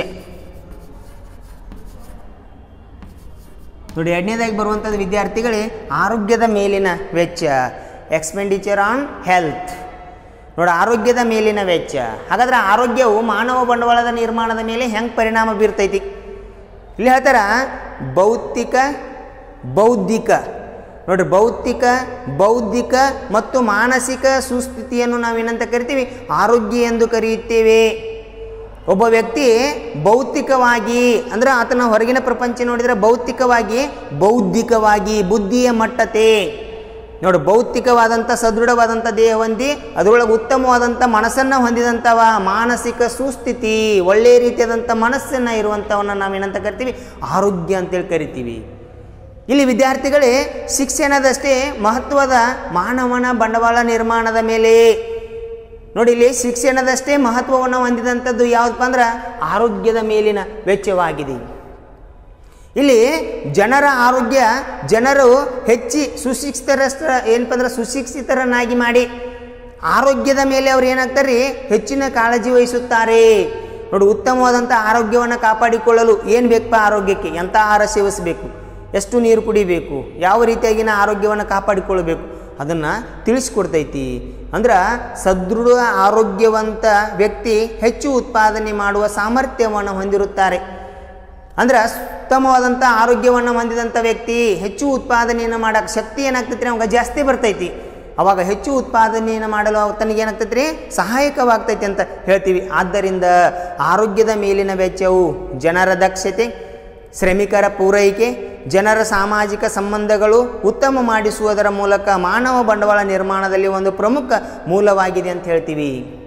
ನೋಡಿ ಎರಡನೇದಾಗಿ ಬರುವಂಥದ್ದು ವಿದ್ಯಾರ್ಥಿಗಳೇ ಆರೋಗ್ಯದ ಮೇಲಿನ ವೆಚ್ಚ ಎಕ್ಸ್ಪೆಂಡಿಚರ್ ಆನ್ ಹೆಲ್ತ್ ನೋಡಿ ಆರೋಗ್ಯದ ಮೇಲಿನ ವೆಚ್ಚ ಹಾಗಾದ್ರೆ ಆರೋಗ್ಯವು ಮಾನವ ಬಂಡವಾಳದ ನಿರ್ಮಾಣದ ಮೇಲೆ ಹೆಂಗೆ ಪರಿಣಾಮ ಬೀರ್ತೈತಿ ಇಲ್ಲಿ ಹೇಳ್ತಾರ ಭೌತಿಕ ಬೌದ್ಧಿಕ ನೋಡ್ರಿ ಭೌತಿಕ ಬೌದ್ಧಿಕ ಮತ್ತು ಮಾನಸಿಕ ಸುಸ್ಥಿತಿಯನ್ನು ನಾವೇನಂತ ಕರಿತೀವಿ ಆರೋಗ್ಯ ಎಂದು ಕರೆಯುತ್ತೇವೆ ಒಬ್ಬ ವ್ಯಕ್ತಿ ಭೌತಿಕವಾಗಿ ಅಂದ್ರೆ ಆತನ ಹೊರಗಿನ ಪ್ರಪಂಚ ನೋಡಿದರೆ ಭೌತಿಕವಾಗಿ ಬೌದ್ಧಿಕವಾಗಿ ಬುದ್ಧಿಯ ಮಟ್ಟತೆ ನೋಡಿ ಭೌತಿಕವಾದಂಥ ಸದೃಢವಾದಂಥ ದೇಹ ಹೊಂದಿ ಅದರೊಳಗೆ ಉತ್ತಮವಾದಂಥ ಮನಸ್ಸನ್ನು ಹೊಂದಿದಂಥವ ಮಾನಸಿಕ ಸುಸ್ಥಿತಿ ಒಳ್ಳೆಯ ರೀತಿಯಾದಂಥ ಮನಸ್ಸನ್ನು ಇರುವಂಥವನ್ನ ನಾವೇನಂತ ಕರಿತೀವಿ ಆರೋಗ್ಯ ಅಂತೇಳಿ ಕರಿತೀವಿ ಇಲ್ಲಿ ವಿದ್ಯಾರ್ಥಿಗಳೇ ಶಿಕ್ಷಣದಷ್ಟೇ ಮಹತ್ವದ ಮಾನವನ ಬಂಡವಾಳ ನಿರ್ಮಾಣದ ಮೇಲೆ ನೋಡಿ ಇಲ್ಲಿ ಶಿಕ್ಷಣದಷ್ಟೇ ಮಹತ್ವವನ್ನು ಹೊಂದಿದಂಥದ್ದು ಯಾವುದಪ್ಪ ಅಂದ್ರೆ ಆರೋಗ್ಯದ ಮೇಲಿನ ವೆಚ್ಚವಾಗಿದೆ ಇಲ್ಲಿ ಜನರ ಆರೋಗ್ಯ ಜನರು ಹೆಚ್ಚಿ ಸುಶಿಕ್ಷಿತರಷ್ಟ ಏನಪ್ಪ ಅಂದ್ರೆ ಸುಶಿಕ್ಷಿತರನ್ನಾಗಿ ಮಾಡಿ ಆರೋಗ್ಯದ ಮೇಲೆ ಅವ್ರು ಏನಾಗ್ತಾರೆ ಹೆಚ್ಚಿನ ಕಾಳಜಿ ವಹಿಸುತ್ತಾರೆ ನೋಡಿ ಉತ್ತಮವಾದಂಥ ಆರೋಗ್ಯವನ್ನು ಕಾಪಾಡಿಕೊಳ್ಳಲು ಏನು ಬೇಕಪ್ಪ ಆರೋಗ್ಯಕ್ಕೆ ಎಂಥ ಆಹಾರ ಸೇವಿಸಬೇಕು ಎಷ್ಟು ನೀರು ಕುಡಿಬೇಕು ಯಾವ ರೀತಿಯಾಗಿನ ಆರೋಗ್ಯವನ್ನು ಕಾಪಾಡಿಕೊಳ್ಳಬೇಕು ಅದನ್ನು ತಿಳಿಸ್ಕೊಡ್ತೈತಿ ಅಂದ್ರೆ ಸದೃಢ ಆರೋಗ್ಯವಂತ ವ್ಯಕ್ತಿ ಹೆಚ್ಚು ಉತ್ಪಾದನೆ ಮಾಡುವ ಸಾಮರ್ಥ್ಯವನ್ನು ಹೊಂದಿರುತ್ತಾರೆ ಅಂದ್ರೆ ಉತ್ತಮವಾದಂಥ ಆರೋಗ್ಯವನ್ನು ಹೊಂದಿದಂಥ ವ್ಯಕ್ತಿ ಹೆಚ್ಚು ಉತ್ಪಾದನೆಯನ್ನು ಮಾಡೋಕ್ಕೆ ಶಕ್ತಿ ಏನಾಗ್ತೈತಿ ಅವಾಗ ಜಾಸ್ತಿ ಬರ್ತೈತಿ ಅವಾಗ ಹೆಚ್ಚು ಉತ್ಪಾದನೆಯನ್ನು ಮಾಡಲು ತನಗೆ ಏನಾಗ್ತೈತಿ ರೀ ಸಹಾಯಕವಾಗ್ತೈತಿ ಅಂತ ಹೇಳ್ತೀವಿ ಆದ್ದರಿಂದ ಆರೋಗ್ಯದ ಮೇಲಿನ ವೆಚ್ಚವು ಜನರ ದಕ್ಷತೆ ಶ್ರಮಿಕರ ಪೂರೈಕೆ ಜನರ ಸಾಮಾಜಿಕ ಸಂಬಂಧಗಳು ಉತ್ತಮ ಮಾಡಿಸುವುದರ ಮೂಲಕ ಮಾನವ ಬಂಡವಾಳ ನಿರ್ಮಾಣದಲ್ಲಿ ಒಂದು ಪ್ರಮುಖ ಮೂಲವಾಗಿದೆ ಅಂತ ಹೇಳ್ತೀವಿ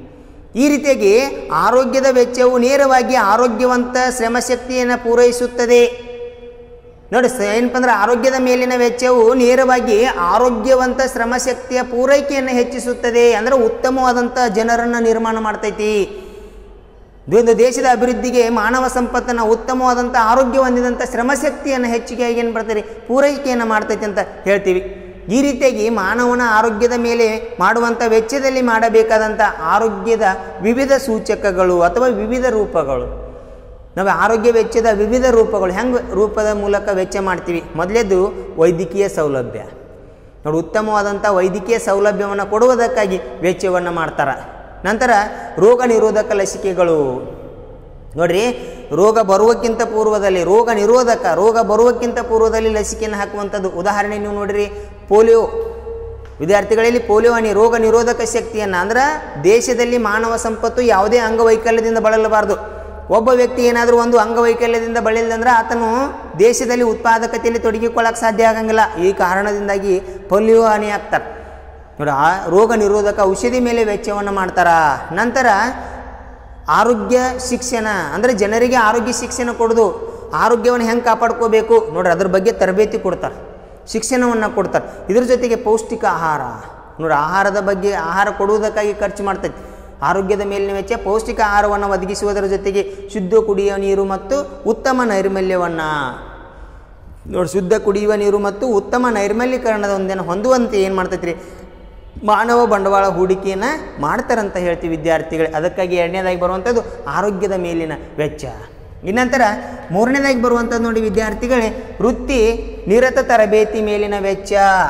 ಈ ರೀತಿಯಾಗಿ ಆರೋಗ್ಯದ ವೆಚ್ಚವು ನೇರವಾಗಿ ಆರೋಗ್ಯವಂತ ಶ್ರಮಶಕ್ತಿಯನ್ನು ಪೂರೈಸುತ್ತದೆ ನೋಡಿ ಸ- ಏನಪ್ಪ ಅಂದ್ರೆ ಆರೋಗ್ಯದ ಮೇಲಿನ ವೆಚ್ಚವು ನೇರವಾಗಿ ಆರೋಗ್ಯವಂತ ಶ್ರಮಶಕ್ತಿಯ ಪೂರೈಕೆಯನ್ನು ಹೆಚ್ಚಿಸುತ್ತದೆ ಅಂದರೆ ಉತ್ತಮವಾದಂಥ ಜನರನ್ನು ನಿರ್ಮಾಣ ಮಾಡ್ತೈತಿ ಒಂದು ದೇಶದ ಅಭಿವೃದ್ಧಿಗೆ ಮಾನವ ಸಂಪತ್ತನ್ನು ಉತ್ತಮವಾದಂಥ ಆರೋಗ್ಯ ಹೊಂದಿದಂಥ ಶ್ರಮಶಕ್ತಿಯನ್ನು ಹೆಚ್ಚಿಗೆ ಏನು ಬರ್ತಾರೆ ಪೂರೈಕೆಯನ್ನು ಮಾಡ್ತೈತೆ ಅಂತ ಹೇಳ್ತೀವಿ ಈ ರೀತಿಯಾಗಿ ಮಾನವನ ಆರೋಗ್ಯದ ಮೇಲೆ ಮಾಡುವಂಥ ವೆಚ್ಚದಲ್ಲಿ ಮಾಡಬೇಕಾದಂಥ ಆರೋಗ್ಯದ ವಿವಿಧ ಸೂಚಕಗಳು ಅಥವಾ ವಿವಿಧ ರೂಪಗಳು ನಾವು ಆರೋಗ್ಯ ವೆಚ್ಚದ ವಿವಿಧ ರೂಪಗಳು ಹೆಂಗೆ ರೂಪದ ಮೂಲಕ ವೆಚ್ಚ ಮಾಡ್ತೀವಿ ಮೊದಲೇದು ವೈದ್ಯಕೀಯ ಸೌಲಭ್ಯ ನೋಡಿ ಉತ್ತಮವಾದಂಥ ವೈದ್ಯಕೀಯ ಸೌಲಭ್ಯವನ್ನು ಕೊಡುವುದಕ್ಕಾಗಿ ವೆಚ್ಚವನ್ನು ಮಾಡ್ತಾರೆ ನಂತರ ರೋಗ ನಿರೋಧಕ ಲಸಿಕೆಗಳು ನೋಡ್ರಿ ರೋಗ ಬರುವಕ್ಕಿಂತ ಪೂರ್ವದಲ್ಲಿ ರೋಗ ನಿರೋಧಕ ರೋಗ ಬರುವಕ್ಕಿಂತ ಪೂರ್ವದಲ್ಲಿ ಲಸಿಕೆಯನ್ನು ಹಾಕುವಂಥದ್ದು ಉದಾಹರಣೆ ನೀವು ನೋಡಿರಿ ಪೋಲಿಯೋ ವಿದ್ಯಾರ್ಥಿಗಳಲ್ಲಿ ಪೋಲಿಯೋ ಹನಿ ರೋಗ ನಿರೋಧಕ ಶಕ್ತಿಯನ್ನು ಅಂದ್ರೆ ದೇಶದಲ್ಲಿ ಮಾನವ ಸಂಪತ್ತು ಯಾವುದೇ ಅಂಗವೈಕಲ್ಯದಿಂದ ಬಳಲಬಾರದು ಒಬ್ಬ ವ್ಯಕ್ತಿ ಏನಾದರೂ ಒಂದು ಅಂಗವೈಕಲ್ಯದಿಂದ ಬಳಲಿದಂದ್ರೆ ಆತನು ದೇಶದಲ್ಲಿ ಉತ್ಪಾದಕತೆಯಲ್ಲಿ ತೊಡಗಿಕೊಳ್ಳಕ್ಕೆ ಸಾಧ್ಯ ಆಗಂಗಿಲ್ಲ ಈ ಕಾರಣದಿಂದಾಗಿ ಪೋಲಿಯೋ ಹಾನಿ ಆಗ್ತಾರೆ ನೋಡಿ ಆ ರೋಗ ನಿರೋಧಕ ಔಷಧಿ ಮೇಲೆ ವೆಚ್ಚವನ್ನು ಮಾಡ್ತಾರ ನಂತರ ಆರೋಗ್ಯ ಶಿಕ್ಷಣ ಅಂದರೆ ಜನರಿಗೆ ಆರೋಗ್ಯ ಶಿಕ್ಷಣ ಕೊಡೋದು ಆರೋಗ್ಯವನ್ನು ಹೆಂಗೆ ಕಾಪಾಡ್ಕೋಬೇಕು ನೋಡ್ರಿ ಅದ್ರ ಬಗ್ಗೆ ತರಬೇತಿ ಕೊಡ್ತಾರೆ ಶಿಕ್ಷಣವನ್ನು ಕೊಡ್ತಾರೆ ಇದ್ರ ಜೊತೆಗೆ ಪೌಷ್ಟಿಕ ಆಹಾರ ನೋಡ್ರಿ ಆಹಾರದ ಬಗ್ಗೆ ಆಹಾರ ಕೊಡುವುದಕ್ಕಾಗಿ ಖರ್ಚು ಮಾಡ್ತೈತಿ ಆರೋಗ್ಯದ ಮೇಲಿನ ವೆಚ್ಚ ಪೌಷ್ಟಿಕ ಆಹಾರವನ್ನು ಒದಗಿಸುವುದರ ಜೊತೆಗೆ ಶುದ್ಧ ಕುಡಿಯುವ ನೀರು ಮತ್ತು ಉತ್ತಮ ನೈರ್ಮಲ್ಯವನ್ನು ನೋಡಿ ಶುದ್ಧ ಕುಡಿಯುವ ನೀರು ಮತ್ತು ಉತ್ತಮ ನೈರ್ಮಲ್ಯೀಕರಣದ ಒಂದನ್ನು ಹೊಂದುವಂತೆ ಏನು ಮಾಡ್ತೈತಿ ರೀ ಮಾನವ ಬಂಡವಾಳ ಹೂಡಿಕೆಯನ್ನು ಮಾಡ್ತಾರಂತ ಹೇಳ್ತೀವಿ ವಿದ್ಯಾರ್ಥಿಗಳು ಅದಕ್ಕಾಗಿ ಎರಡನೇದಾಗಿ ಬರುವಂಥದ್ದು ಆರೋಗ್ಯದ ಮೇಲಿನ ವೆಚ್ಚ ಇನ್ನಂತರ ಮೂರನೇದಾಗಿ ಬರುವಂಥದ್ದು ನೋಡಿ ವಿದ್ಯಾರ್ಥಿಗಳೇ ವೃತ್ತಿ ನಿರತ ತರಬೇತಿ ಮೇಲಿನ ವೆಚ್ಚ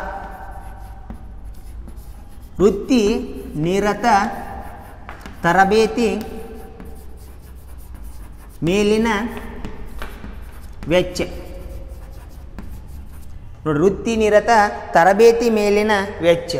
ವೃತ್ತಿ ನಿರತ ತರಬೇತಿ ಮೇಲಿನ ವೆಚ್ಚ ನೋಡಿ ವೃತ್ತಿ ನಿರತ ತರಬೇತಿ ಮೇಲಿನ ವೆಚ್ಚ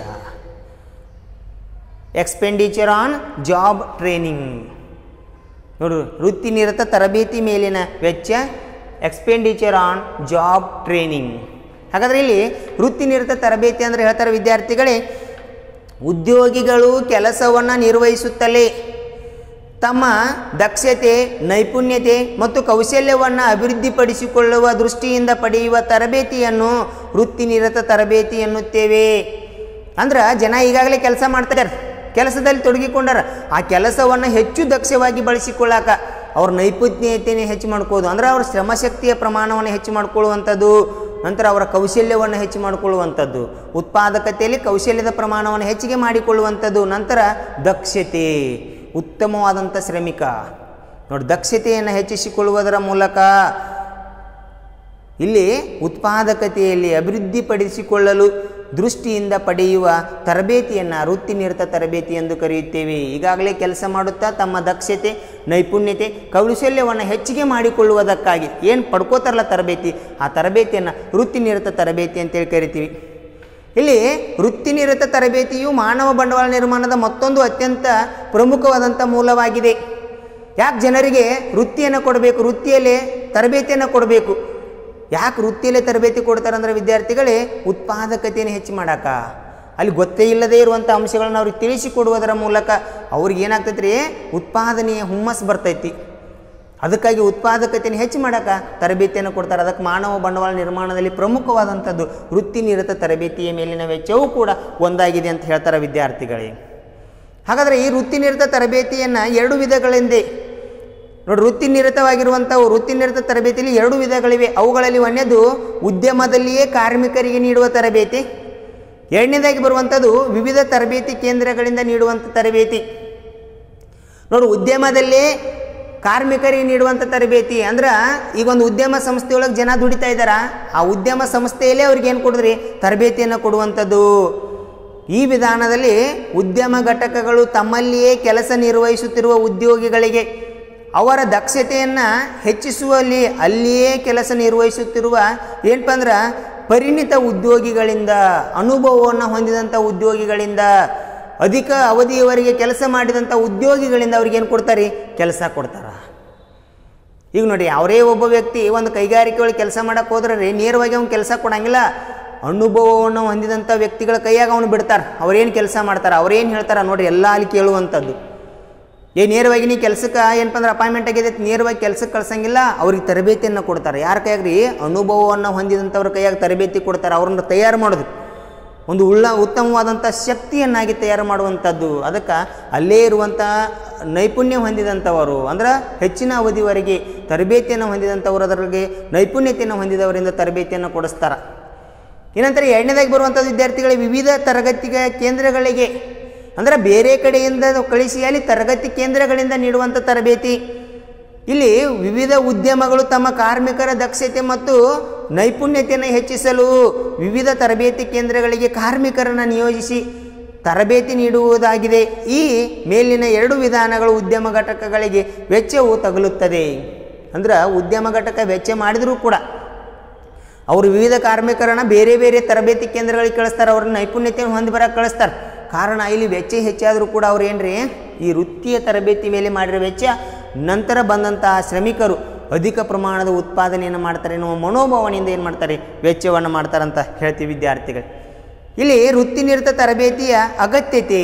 ಎಕ್ಸ್ಪೆಂಡಿಚರ್ ಆನ್ ಜಾಬ್ ಟ್ರೈನಿಂಗ್ ನೋಡು ವೃತ್ತಿ ನಿರತ ತರಬೇತಿ ಮೇಲಿನ ವೆಚ್ಚ ಎಕ್ಸ್ಪೆಂಡಿಚರ್ ಆನ್ ಜಾಬ್ ಟ್ರೈನಿಂಗ್ ಹಾಗಾದರೆ ಇಲ್ಲಿ ವೃತ್ತಿ ನಿರತ ತರಬೇತಿ ಅಂದರೆ ಹೇಳ್ತಾರೆ ವಿದ್ಯಾರ್ಥಿಗಳೇ ಉದ್ಯೋಗಿಗಳು ಕೆಲಸವನ್ನು ನಿರ್ವಹಿಸುತ್ತಲೇ ತಮ್ಮ ದಕ್ಷತೆ ನೈಪುಣ್ಯತೆ ಮತ್ತು ಕೌಶಲ್ಯವನ್ನು ಅಭಿವೃದ್ಧಿಪಡಿಸಿಕೊಳ್ಳುವ ದೃಷ್ಟಿಯಿಂದ ಪಡೆಯುವ ತರಬೇತಿಯನ್ನು ವೃತ್ತಿನಿರತ ತರಬೇತಿ ಎನ್ನುತ್ತೇವೆ ಅಂದ್ರೆ ಜನ ಈಗಾಗಲೇ ಕೆಲಸ ಮಾಡ್ತಾರೆ ಕೆಲಸದಲ್ಲಿ ತೊಡಗಿಕೊಂಡಾರ ಆ ಕೆಲಸವನ್ನು ಹೆಚ್ಚು ದಕ್ಷವಾಗಿ ಬಳಸಿಕೊಳ್ಳಾಕ ಅವ್ರ ನೈಪುಣ್ಯತೆಯನ್ನು ಹೆಚ್ಚು ಮಾಡ್ಕೋದು ಅಂದ್ರೆ ಅವ್ರ ಶ್ರಮಶಕ್ತಿಯ ಪ್ರಮಾಣವನ್ನು ಹೆಚ್ಚು ಮಾಡ್ಕೊಳ್ಳುವಂಥದ್ದು ನಂತರ ಅವರ ಕೌಶಲ್ಯವನ್ನು ಹೆಚ್ಚು ಮಾಡಿಕೊಳ್ಳುವಂಥದ್ದು ಉತ್ಪಾದಕತೆಯಲ್ಲಿ ಕೌಶಲ್ಯದ ಪ್ರಮಾಣವನ್ನು ಹೆಚ್ಚಿಗೆ ಮಾಡಿಕೊಳ್ಳುವಂಥದ್ದು ನಂತರ ದಕ್ಷತೆ ಉತ್ತಮವಾದಂಥ ಶ್ರಮಿಕ ನೋಡಿ ದಕ್ಷತೆಯನ್ನು ಹೆಚ್ಚಿಸಿಕೊಳ್ಳುವುದರ ಮೂಲಕ ಇಲ್ಲಿ ಉತ್ಪಾದಕತೆಯಲ್ಲಿ ಅಭಿವೃದ್ಧಿಪಡಿಸಿಕೊಳ್ಳಲು ದೃಷ್ಟಿಯಿಂದ ಪಡೆಯುವ ತರಬೇತಿಯನ್ನು ವೃತ್ತಿನಿರತ ತರಬೇತಿ ಎಂದು ಕರೆಯುತ್ತೇವೆ ಈಗಾಗಲೇ ಕೆಲಸ ಮಾಡುತ್ತಾ ತಮ್ಮ ದಕ್ಷತೆ ನೈಪುಣ್ಯತೆ ಕೌಶಲ್ಯವನ್ನು ಹೆಚ್ಚಿಗೆ ಮಾಡಿಕೊಳ್ಳುವುದಕ್ಕಾಗಿ ಏನು ಪಡ್ಕೋತಾರಲ್ಲ ತರಬೇತಿ ಆ ತರಬೇತಿಯನ್ನು ವೃತ್ತಿನಿರತ ತರಬೇತಿ ಅಂತೇಳಿ ಕರಿತೀವಿ ಇಲ್ಲಿ ವೃತ್ತಿನಿರತ ತರಬೇತಿಯು ಮಾನವ ಬಂಡವಾಳ ನಿರ್ಮಾಣದ ಮತ್ತೊಂದು ಅತ್ಯಂತ ಪ್ರಮುಖವಾದಂಥ ಮೂಲವಾಗಿದೆ ಯಾಕೆ ಜನರಿಗೆ ವೃತ್ತಿಯನ್ನು ಕೊಡಬೇಕು ವೃತ್ತಿಯಲ್ಲೇ ತರಬೇತಿಯನ್ನು ಕೊಡಬೇಕು ಯಾಕೆ ವೃತ್ತಿಯಲ್ಲೇ ತರಬೇತಿ ಕೊಡ್ತಾರೆ ಅಂದರೆ ವಿದ್ಯಾರ್ಥಿಗಳೇ ಉತ್ಪಾದಕತೆಯನ್ನು ಹೆಚ್ಚು ಮಾಡಾಕ ಅಲ್ಲಿ ಗೊತ್ತೇ ಇಲ್ಲದೇ ಇರುವಂಥ ಅಂಶಗಳನ್ನ ಅವ್ರಿಗೆ ತಿಳಿಸಿಕೊಡುವುದರ ಮೂಲಕ ಅವ್ರಿಗೆ ಏನಾಗ್ತೈತಿ ರೀ ಉತ್ಪಾದನೆಯ ಹುಮ್ಮಸ್ಸು ಬರ್ತೈತಿ ಅದಕ್ಕಾಗಿ ಉತ್ಪಾದಕತೆಯನ್ನು ಹೆಚ್ಚು ಮಾಡೋಕೆ ತರಬೇತಿಯನ್ನು ಕೊಡ್ತಾರೆ ಅದಕ್ಕೆ ಮಾನವ ಬಂಡವಾಳ ನಿರ್ಮಾಣದಲ್ಲಿ ಪ್ರಮುಖವಾದಂಥದ್ದು ವೃತ್ತಿ ನಿರತ ತರಬೇತಿಯ ಮೇಲಿನ ವೆಚ್ಚವೂ ಕೂಡ ಒಂದಾಗಿದೆ ಅಂತ ಹೇಳ್ತಾರೆ ವಿದ್ಯಾರ್ಥಿಗಳೇ ಹಾಗಾದರೆ ಈ ವೃತ್ತಿ ನಿರತ ತರಬೇತಿಯನ್ನು ಎರಡು ವಿಧಗಳೆಂದೇ ನೋಡಿ ವೃತ್ತಿ ನಿರತವಾಗಿರುವಂಥವು ವೃತ್ತಿ ನಿರತ ತರಬೇತಿಯಲ್ಲಿ ಎರಡು ವಿಧಗಳಿವೆ ಅವುಗಳಲ್ಲಿ ಒಂದನೇದು ಉದ್ಯಮದಲ್ಲಿಯೇ ಕಾರ್ಮಿಕರಿಗೆ ನೀಡುವ ತರಬೇತಿ ಎರಡನೇದಾಗಿ ಬರುವಂಥದ್ದು ವಿವಿಧ ತರಬೇತಿ ಕೇಂದ್ರಗಳಿಂದ ನೀಡುವಂಥ ತರಬೇತಿ ನೋಡಿ ಉದ್ಯಮದಲ್ಲೇ ಕಾರ್ಮಿಕರಿಗೆ ನೀಡುವಂಥ ತರಬೇತಿ ಅಂದ್ರೆ ಈಗ ಒಂದು ಉದ್ಯಮ ಸಂಸ್ಥೆಯೊಳಗೆ ಜನ ದುಡಿತಾ ಇದ್ದಾರ ಆ ಉದ್ಯಮ ಸಂಸ್ಥೆಯಲ್ಲೇ ಅವ್ರಿಗೆ ಏನು ಕೊಡಿದ್ರಿ ತರಬೇತಿಯನ್ನು ಕೊಡುವಂಥದ್ದು ಈ ವಿಧಾನದಲ್ಲಿ ಉದ್ಯಮ ಘಟಕಗಳು ತಮ್ಮಲ್ಲಿಯೇ ಕೆಲಸ ನಿರ್ವಹಿಸುತ್ತಿರುವ ಉದ್ಯೋಗಿಗಳಿಗೆ ಅವರ ದಕ್ಷತೆಯನ್ನು ಹೆಚ್ಚಿಸುವಲ್ಲಿ ಅಲ್ಲಿಯೇ ಕೆಲಸ ನಿರ್ವಹಿಸುತ್ತಿರುವ ಏನಪ್ಪ ಅಂದ್ರೆ ಪರಿಣಿತ ಉದ್ಯೋಗಿಗಳಿಂದ ಅನುಭವವನ್ನು ಹೊಂದಿದಂಥ ಉದ್ಯೋಗಿಗಳಿಂದ ಅಧಿಕ ಅವಧಿಯವರೆಗೆ ಕೆಲಸ ಮಾಡಿದಂಥ ಉದ್ಯೋಗಿಗಳಿಂದ ಅವ್ರಿಗೆ ಏನು ಕೊಡ್ತಾರೆ ಕೆಲಸ ಕೊಡ್ತಾರೆ ಈಗ ನೋಡಿ ಅವರೇ ಒಬ್ಬ ವ್ಯಕ್ತಿ ಒಂದು ಕೈಗಾರಿಕೆ ಒಳಗೆ ಕೆಲಸ ಮಾಡಕ್ಕೆ ಹೋದ್ರೆ ರೀ ನೇರವಾಗಿ ಅವ್ನು ಕೆಲಸ ಕೊಡಂಗಿಲ್ಲ ಅನುಭವವನ್ನು ಹೊಂದಿದಂಥ ವ್ಯಕ್ತಿಗಳ ಕೈಯಾಗ ಅವನು ಬಿಡ್ತಾರೆ ಅವ್ರೇನು ಕೆಲಸ ಮಾಡ್ತಾರೆ ಅವ್ರೇನು ಹೇಳ್ತಾರೆ ನೋಡ್ರಿ ಎಲ್ಲ ಅಲ್ಲಿ ಕೇಳುವಂಥದ್ದು ಏ ನೇರವಾಗಿ ನೀ ಕೆಲಸಕ್ಕೆ ಏನಪ್ಪ ಅಂದ್ರೆ ಅಪಾಯಿಂಟ್ಮೆಂಟ್ ಆಗಿದೆ ನೇರವಾಗಿ ಕೆಲಸಕ್ಕೆ ಕಳ್ಸಂಗಿಲ್ಲ ಅವ್ರಿಗೆ ತರಬೇತಿಯನ್ನು ಕೊಡ್ತಾರೆ ಯಾರ ಕೈಯಾಗ ರೀ ಅನುಭವವನ್ನು ಹೊಂದಿದಂಥವ್ರ ಕೈಯಾಗ ತರಬೇತಿ ಕೊಡ್ತಾರೆ ಅವ್ರನ್ನ ತಯಾರು ಮಾಡೋದು ಒಂದು ಉಳ್ಳ ಉತ್ತಮವಾದಂಥ ಶಕ್ತಿಯನ್ನಾಗಿ ತಯಾರು ಮಾಡುವಂಥದ್ದು ಅದಕ್ಕೆ ಅಲ್ಲೇ ಇರುವಂಥ ನೈಪುಣ್ಯ ಹೊಂದಿದಂಥವರು ಅಂದ್ರೆ ಹೆಚ್ಚಿನ ಅವಧಿವರೆಗೆ ತರಬೇತಿಯನ್ನು ಹೊಂದಿದಂಥವರು ಅದರಿಗೆ ನೈಪುಣ್ಯತೆಯನ್ನು ಹೊಂದಿದವರಿಂದ ತರಬೇತಿಯನ್ನು ಕೊಡಿಸ್ತಾರೆ ಏನಂತರ ಎರಡನೇದಾಗಿ ಬರುವಂಥದ್ದು ವಿದ್ಯಾರ್ಥಿಗಳಿಗೆ ವಿವಿಧ ತರಗತಿಗಳ ಕೇಂದ್ರಗಳಿಗೆ ಅಂದರೆ ಬೇರೆ ಕಡೆಯಿಂದ ಕಳಿಸಿ ಅಲ್ಲಿ ತರಗತಿ ಕೇಂದ್ರಗಳಿಂದ ನೀಡುವಂಥ ತರಬೇತಿ ಇಲ್ಲಿ ವಿವಿಧ ಉದ್ಯಮಗಳು ತಮ್ಮ ಕಾರ್ಮಿಕರ ದಕ್ಷತೆ ಮತ್ತು ನೈಪುಣ್ಯತೆಯನ್ನು ಹೆಚ್ಚಿಸಲು ವಿವಿಧ ತರಬೇತಿ ಕೇಂದ್ರಗಳಿಗೆ ಕಾರ್ಮಿಕರನ್ನು ನಿಯೋಜಿಸಿ ತರಬೇತಿ ನೀಡುವುದಾಗಿದೆ ಈ ಮೇಲಿನ ಎರಡು ವಿಧಾನಗಳು ಉದ್ಯಮ ಘಟಕಗಳಿಗೆ ವೆಚ್ಚವು ತಗುಲುತ್ತದೆ ಅಂದ್ರೆ ಉದ್ಯಮ ಘಟಕ ವೆಚ್ಚ ಮಾಡಿದರೂ ಕೂಡ ಅವರು ವಿವಿಧ ಕಾರ್ಮಿಕರನ್ನ ಬೇರೆ ಬೇರೆ ತರಬೇತಿ ಕೇಂದ್ರಗಳಿಗೆ ಕಳಿಸ್ತಾರೆ ಅವ್ರ ನೈಪುಣ್ಯತೆಯನ್ನು ಹೊಂದಿ ಬರಕ್ಕೆ ಕಳಿಸ್ತಾರೆ ಕಾರಣ ಇಲ್ಲಿ ವೆಚ್ಚ ಹೆಚ್ಚಾದರೂ ಕೂಡ ಅವ್ರು ಏನ್ರಿ ಈ ವೃತ್ತಿಯ ತರಬೇತಿ ಮೇಲೆ ಮಾಡಿರೋ ವೆಚ್ಚ ನಂತರ ಬಂದಂತಹ ಶ್ರಮಿಕರು ಅಧಿಕ ಪ್ರಮಾಣದ ಉತ್ಪಾದನೆಯನ್ನು ಮಾಡ್ತಾರೆ ಎನ್ನುವ ಮನೋಭಾವನೆಯಿಂದ ಏನು ಮಾಡ್ತಾರೆ ವೆಚ್ಚವನ್ನು ಮಾಡ್ತಾರಂತ ಹೇಳ್ತೀವಿ ವಿದ್ಯಾರ್ಥಿಗಳು ಇಲ್ಲಿ ವೃತ್ತಿ ನಿರತ ತರಬೇತಿಯ ಅಗತ್ಯತೆ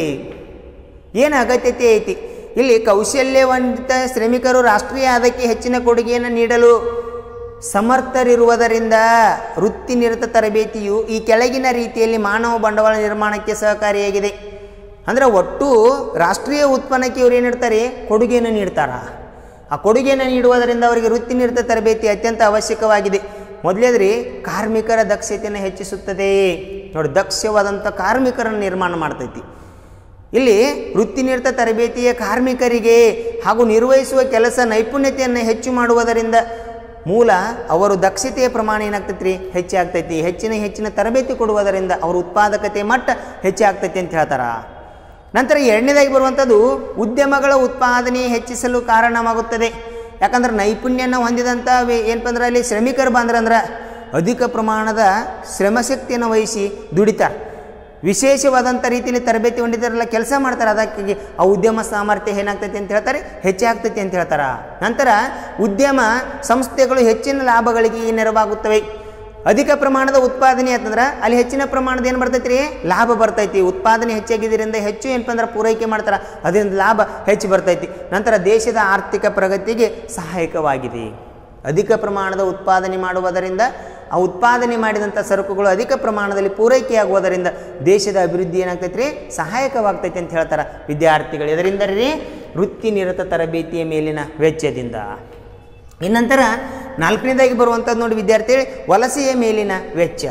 ಏನು ಅಗತ್ಯತೆ ಐತಿ ಇಲ್ಲಿ ಕೌಶಲ್ಯವಂತ ಶ್ರಮಿಕರು ರಾಷ್ಟ್ರೀಯ ಆದಾಯಕ್ಕೆ ಹೆಚ್ಚಿನ ಕೊಡುಗೆಯನ್ನು ನೀಡಲು ಸಮರ್ಥರಿರುವುದರಿಂದ ವೃತ್ತಿನಿರತ ತರಬೇತಿಯು ಈ ಕೆಳಗಿನ ರೀತಿಯಲ್ಲಿ ಮಾನವ ಬಂಡವಾಳ ನಿರ್ಮಾಣಕ್ಕೆ ಸಹಕಾರಿಯಾಗಿದೆ ಅಂದರೆ ಒಟ್ಟು ರಾಷ್ಟ್ರೀಯ ಉತ್ಪನ್ನಕ್ಕೆ ಇವರು ಏನು ನೀಡ್ತಾರೆ ಕೊಡುಗೆಯನ್ನು ನೀಡ್ತಾರ ಆ ಕೊಡುಗೆಯನ್ನು ನೀಡುವುದರಿಂದ ಅವರಿಗೆ ವೃತ್ತಿನಿರತ ತರಬೇತಿ ಅತ್ಯಂತ ಅವಶ್ಯಕವಾಗಿದೆ ಮೊದಲೇದ್ರಿ ಕಾರ್ಮಿಕರ ದಕ್ಷತೆಯನ್ನು ಹೆಚ್ಚಿಸುತ್ತದೆ ನೋಡಿ ದಕ್ಷವಾದಂಥ ಕಾರ್ಮಿಕರನ್ನು ನಿರ್ಮಾಣ ಮಾಡ್ತೈತಿ ಇಲ್ಲಿ ವೃತ್ತಿನಿರತ ತರಬೇತಿಯ ಕಾರ್ಮಿಕರಿಗೆ ಹಾಗೂ ನಿರ್ವಹಿಸುವ ಕೆಲಸ ನೈಪುಣ್ಯತೆಯನ್ನು ಹೆಚ್ಚು ಮಾಡುವುದರಿಂದ ಮೂಲ ಅವರು ದಕ್ಷತೆಯ ಪ್ರಮಾಣ ಏನಾಗ್ತೈತಿ ರೀ ಹೆಚ್ಚಾಗ್ತೈತಿ ಹೆಚ್ಚಿನ ಹೆಚ್ಚಿನ ತರಬೇತಿ ಕೊಡುವುದರಿಂದ ಅವರ ಉತ್ಪಾದಕತೆ ಮಟ್ಟ ಹೆಚ್ಚಾಗ್ತೈತಿ ಅಂತ ಹೇಳ್ತಾರ ನಂತರ ಎರಡನೇದಾಗಿ ಬರುವಂಥದ್ದು ಉದ್ಯಮಗಳ ಉತ್ಪಾದನೆ ಹೆಚ್ಚಿಸಲು ಕಾರಣವಾಗುತ್ತದೆ ಯಾಕಂದ್ರೆ ನೈಪುಣ್ಯನ ಹೊಂದಿದಂಥ ವೆ- ಏನಪ್ಪ ಅಂದ್ರೆ ಅಲ್ಲಿ ಶ್ರಮಿಕರು ಬಂದ್ರಂದ್ರೆ ಅಧಿಕ ಪ್ರಮಾಣದ ಶ್ರಮಶಕ್ತಿಯನ್ನು ವಹಿಸಿ ದುಡಿತಾರೆ ವಿಶೇಷವಾದಂಥ ರೀತಿಯಲ್ಲಿ ತರಬೇತಿ ಹೊಂದಿದಾರಲ್ಲ ಕೆಲಸ ಮಾಡ್ತಾರೆ ಅದಕ್ಕಾಗಿ ಆ ಉದ್ಯಮ ಸಾಮರ್ಥ್ಯ ಏನಾಗ್ತೈತಿ ಅಂತ ಹೇಳ್ತಾರೆ ಹೆಚ್ಚಾಗ್ತೈತಿ ಅಂತ ಹೇಳ್ತಾರೆ ನಂತರ ಉದ್ಯಮ ಸಂಸ್ಥೆಗಳು ಹೆಚ್ಚಿನ ಲಾಭಗಳಿಗೆ ನೆರವಾಗುತ್ತವೆ ಅಧಿಕ ಪ್ರಮಾಣದ ಉತ್ಪಾದನೆ ಅಂತಂದ್ರೆ ಅಲ್ಲಿ ಹೆಚ್ಚಿನ ಪ್ರಮಾಣದ ಏನು ಬರ್ತೈತಿ ರೀ ಲಾಭ ಬರ್ತೈತಿ ಉತ್ಪಾದನೆ ಹೆಚ್ಚಾಗಿದ್ದರಿಂದ ಹೆಚ್ಚು ಏನಪ್ಪ ಅಂದ್ರೆ ಪೂರೈಕೆ ಮಾಡ್ತಾರೆ ಅದರಿಂದ ಲಾಭ ಹೆಚ್ಚು ಬರ್ತೈತಿ ನಂತರ ದೇಶದ ಆರ್ಥಿಕ ಪ್ರಗತಿಗೆ ಸಹಾಯಕವಾಗಿದೆ ಅಧಿಕ ಪ್ರಮಾಣದ ಉತ್ಪಾದನೆ ಮಾಡುವುದರಿಂದ ಆ ಉತ್ಪಾದನೆ ಮಾಡಿದಂಥ ಸರಕುಗಳು ಅಧಿಕ ಪ್ರಮಾಣದಲ್ಲಿ ಪೂರೈಕೆಯಾಗುವುದರಿಂದ ದೇಶದ ಅಭಿವೃದ್ಧಿ ಏನಾಗ್ತೈತೆ ರೀ ಸಹಾಯಕವಾಗ್ತೈತೆ ಅಂತ ಹೇಳ್ತಾರೆ ವಿದ್ಯಾರ್ಥಿಗಳು ಇದರಿಂದ ರೀ ವೃತ್ತಿ ನಿರತ ತರಬೇತಿಯ ಮೇಲಿನ ವೆಚ್ಚದಿಂದ ಇನ್ನಂತರ ನಾಲ್ಕನೇದಾಗಿ ಬರುವಂಥದ್ದು ನೋಡಿ ವಿದ್ಯಾರ್ಥಿಗಳು ವಲಸೆಯ ಮೇಲಿನ ವೆಚ್ಚ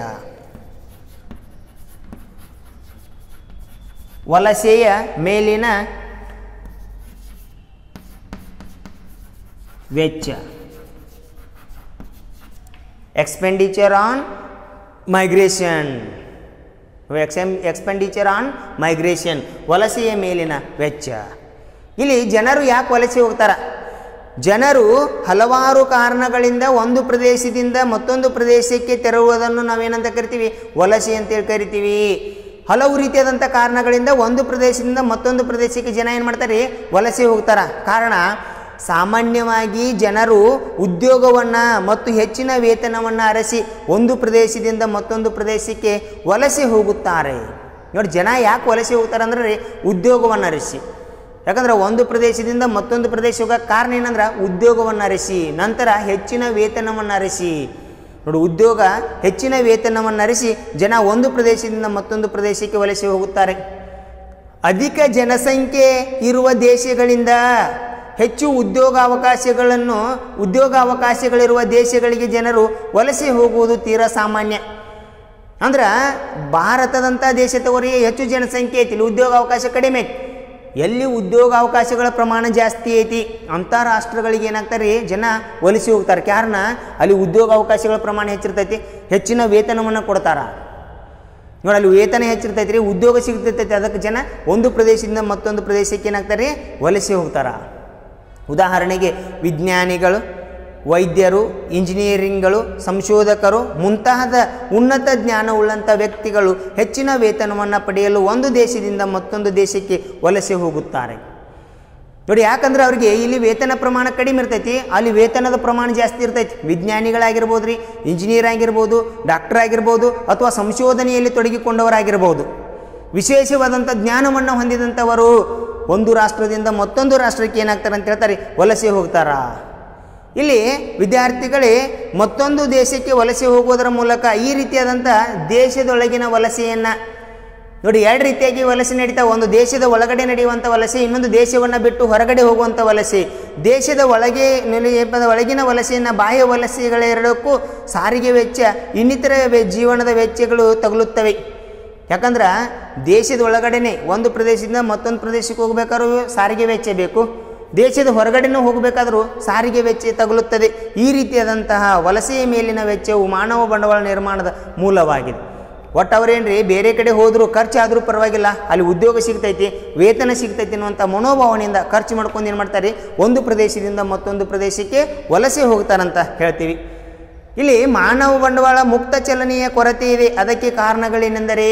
ವಲಸೆಯ ಮೇಲಿನ ವೆಚ್ಚ expenditure on migration expenditure on migration ವಲಸೆಯ ಮೇಲಿನ ವೆಚ್ಚ ಇಲ್ಲಿ ಜನರು ಯಾಕೆ ವಲಸೆ ಹೋಗ್ತಾರ ಜನರು ಹಲವಾರು ಕಾರಣಗಳಿಂದ ಒಂದು ಪ್ರದೇಶದಿಂದ ಮತ್ತೊಂದು ಪ್ರದೇಶಕ್ಕೆ ತೆರಳುವುದನ್ನು ನಾವೇನಂತ ಕರಿತೀವಿ ವಲಸೆ ಅಂತೇಳಿ ಕರಿತೀವಿ ಹಲವು ರೀತಿಯಾದಂಥ ಕಾರಣಗಳಿಂದ ಒಂದು ಪ್ರದೇಶದಿಂದ ಮತ್ತೊಂದು ಪ್ರದೇಶಕ್ಕೆ ಜನ ಏನು ಮಾಡ್ತಾರೆ ವಲಸೆ ಹೋಗ್ತಾರ ಕಾರಣ ಸಾಮಾನ್ಯವಾಗಿ ಜನರು ಉದ್ಯೋಗವನ್ನು ಮತ್ತು ಹೆಚ್ಚಿನ ವೇತನವನ್ನು ಅರಸಿ ಒಂದು ಪ್ರದೇಶದಿಂದ ಮತ್ತೊಂದು ಪ್ರದೇಶಕ್ಕೆ ವಲಸೆ ಹೋಗುತ್ತಾರೆ ನೋಡಿ ಜನ ಯಾಕೆ ವಲಸೆ ಹೋಗ್ತಾರೆ ಅಂದ್ರೆ ಉದ್ಯೋಗವನ್ನು ಅರಸಿ ಯಾಕಂದ್ರೆ ಒಂದು ಪ್ರದೇಶದಿಂದ ಮತ್ತೊಂದು ಪ್ರದೇಶ ಹೋಗೋಕೆ ಕಾರಣ ಏನಂದ್ರೆ ಉದ್ಯೋಗವನ್ನು ಅರಸಿ ನಂತರ ಹೆಚ್ಚಿನ ವೇತನವನ್ನು ಅರಸಿ ನೋಡಿ ಉದ್ಯೋಗ ಹೆಚ್ಚಿನ ವೇತನವನ್ನು ಅರಸಿ ಜನ ಒಂದು ಪ್ರದೇಶದಿಂದ ಮತ್ತೊಂದು ಪ್ರದೇಶಕ್ಕೆ ವಲಸೆ ಹೋಗುತ್ತಾರೆ ಅಧಿಕ ಜನಸಂಖ್ಯೆ ಇರುವ ದೇಶಗಳಿಂದ ಹೆಚ್ಚು ಉದ್ಯೋಗಾವಕಾಶಗಳನ್ನು ಉದ್ಯೋಗಾವಕಾಶಗಳಿರುವ ದೇಶಗಳಿಗೆ ಜನರು ವಲಸೆ ಹೋಗುವುದು ತೀರಾ ಸಾಮಾನ್ಯ ಅಂದ್ರೆ ಭಾರತದಂಥ ದೇಶದವರಿಗೆ ಹೆಚ್ಚು ಜನಸಂಖ್ಯೆ ಐತಿ ಇಲ್ಲಿ ಉದ್ಯೋಗಾವಕಾಶ ಕಡಿಮೆ ಐತಿ ಎಲ್ಲಿ ಉದ್ಯೋಗಾವಕಾಶಗಳ ಪ್ರಮಾಣ ಜಾಸ್ತಿ ಐತಿ ಅಂಥ ರಾಷ್ಟ್ರಗಳಿಗೆ ಏನಾಗ್ತಾರೆ ಜನ ವಲಸೆ ಹೋಗ್ತಾರೆ ಕಾರಣ ಅಲ್ಲಿ ಉದ್ಯೋಗಾವಕಾಶಗಳ ಪ್ರಮಾಣ ಹೆಚ್ಚಿರ್ತೈತಿ ಹೆಚ್ಚಿನ ವೇತನವನ್ನು ಕೊಡ್ತಾರ ನೋಡಿ ಅಲ್ಲಿ ವೇತನ ಹೆಚ್ಚಿರ್ತೈತಿ ರೀ ಉದ್ಯೋಗ ಸಿಗ್ತೈತಿ ಅದಕ್ಕೆ ಜನ ಒಂದು ಪ್ರದೇಶದಿಂದ ಮತ್ತೊಂದು ಪ್ರದೇಶಕ್ಕೆ ಏನಾಗ್ತಾರೆ ವಲಸೆ ಹೋಗ್ತಾರ ಉದಾಹರಣೆಗೆ ವಿಜ್ಞಾನಿಗಳು ವೈದ್ಯರು ಇಂಜಿನಿಯರಿಂಗ್ಗಳು ಸಂಶೋಧಕರು ಮುಂತಾದ ಉನ್ನತ ಜ್ಞಾನವುಳ್ಳಂಥ ವ್ಯಕ್ತಿಗಳು ಹೆಚ್ಚಿನ ವೇತನವನ್ನು ಪಡೆಯಲು ಒಂದು ದೇಶದಿಂದ ಮತ್ತೊಂದು ದೇಶಕ್ಕೆ ವಲಸೆ ಹೋಗುತ್ತಾರೆ ನೋಡಿ ಯಾಕಂದ್ರೆ ಅವ್ರಿಗೆ ಇಲ್ಲಿ ವೇತನ ಪ್ರಮಾಣ ಕಡಿಮೆ ಇರ್ತೈತಿ ಅಲ್ಲಿ ವೇತನದ ಪ್ರಮಾಣ ಜಾಸ್ತಿ ಇರ್ತೈತಿ ವಿಜ್ಞಾನಿಗಳಾಗಿರ್ಬೋದು ರೀ ಇಂಜಿನಿಯರ್ ಆಗಿರ್ಬೋದು ಡಾಕ್ಟರ್ ಆಗಿರ್ಬೋದು ಅಥವಾ ಸಂಶೋಧನೆಯಲ್ಲಿ ತೊಡಗಿಕೊಂಡವರಾಗಿರ್ಬೋದು ವಿಶೇಷವಾದಂಥ ಜ್ಞಾನವನ್ನು ಹೊಂದಿದಂಥವರು ಒಂದು ರಾಷ್ಟ್ರದಿಂದ ಮತ್ತೊಂದು ರಾಷ್ಟ್ರಕ್ಕೆ ಏನಾಗ್ತಾರೆ ಅಂತ ಹೇಳ್ತಾರೆ ವಲಸೆ ಹೋಗ್ತಾರಾ ಇಲ್ಲಿ ವಿದ್ಯಾರ್ಥಿಗಳೇ ಮತ್ತೊಂದು ದೇಶಕ್ಕೆ ವಲಸೆ ಹೋಗೋದರ ಮೂಲಕ ಈ ರೀತಿಯಾದಂಥ ದೇಶದೊಳಗಿನ ವಲಸೆಯನ್ನು ನೋಡಿ ಎರಡು ರೀತಿಯಾಗಿ ವಲಸೆ ನಡೀತಾವೆ ಒಂದು ದೇಶದ ಒಳಗಡೆ ನಡೆಯುವಂಥ ವಲಸೆ ಇನ್ನೊಂದು ದೇಶವನ್ನು ಬಿಟ್ಟು ಹೊರಗಡೆ ಹೋಗುವಂಥ ವಲಸೆ ದೇಶದ ಒಳಗೆ ನೆಲೆ- ಒಳಗಿನ ವಲಸೆಯನ್ನು ಬಾಹ್ಯ ವಲಸೆಗಳೆರಡಕ್ಕೂ ಸಾರಿಗೆ ವೆಚ್ಚ ಇನ್ನಿತರ ವೆ- ಜೀವನದ ವೆಚ್ಚಗಳು ತಗುಲುತ್ತವೆ ಯಾಕಂದ್ರೆ ದೇಶದ ಒಳಗಡೆನೆ ಒಂದು ಪ್ರದೇಶದಿಂದ ಮತ್ತೊಂದು ಪ್ರದೇಶಕ್ಕೆ ಹೋಗಬೇಕಾದ್ರೂ ಸಾರಿಗೆ ವೆಚ್ಚ ಬೇಕು ದೇಶದ ಹೊರಗಡೆನೂ ಹೋಗಬೇಕಾದ್ರೂ ಸಾರಿಗೆ ವೆಚ್ಚ ತಗುಲುತ್ತದೆ ಈ ರೀತಿಯಾದಂತಹ ವಲಸೆಯ ಮೇಲಿನ ವೆಚ್ಚವು ಮಾನವ ಬಂಡವಾಳ ನಿರ್ಮಾಣದ ಮೂಲವಾಗಿದೆ ಒಟ್ಟು ಅವ್ರೇನ್ರಿ ಬೇರೆ ಕಡೆ ಹೋದರೂ ಖರ್ಚಾದರೂ ಪರವಾಗಿಲ್ಲ ಅಲ್ಲಿ ಉದ್ಯೋಗ ಸಿಗ್ತೈತಿ ವೇತನ ಸಿಗ್ತೈತಿ ಅನ್ನುವಂಥ ಮನೋಭಾವನೆಯಿಂದ ಖರ್ಚು ಮಾಡ್ಕೊಂಡು ಏನು ಮಾಡ್ತಾರೆ ಒಂದು ಪ್ರದೇಶದಿಂದ ಮತ್ತೊಂದು ಪ್ರದೇಶಕ್ಕೆ ವಲಸೆ ಹೋಗ್ತಾರಂತ ಹೇಳ್ತೀವಿ ಇಲ್ಲಿ ಮಾನವ ಬಂಡವಾಳ ಮುಕ್ತ ಚಲನೆಯ ಕೊರತೆ ಇದೆ ಅದಕ್ಕೆ ಕಾರಣಗಳೇನೆಂದರೆ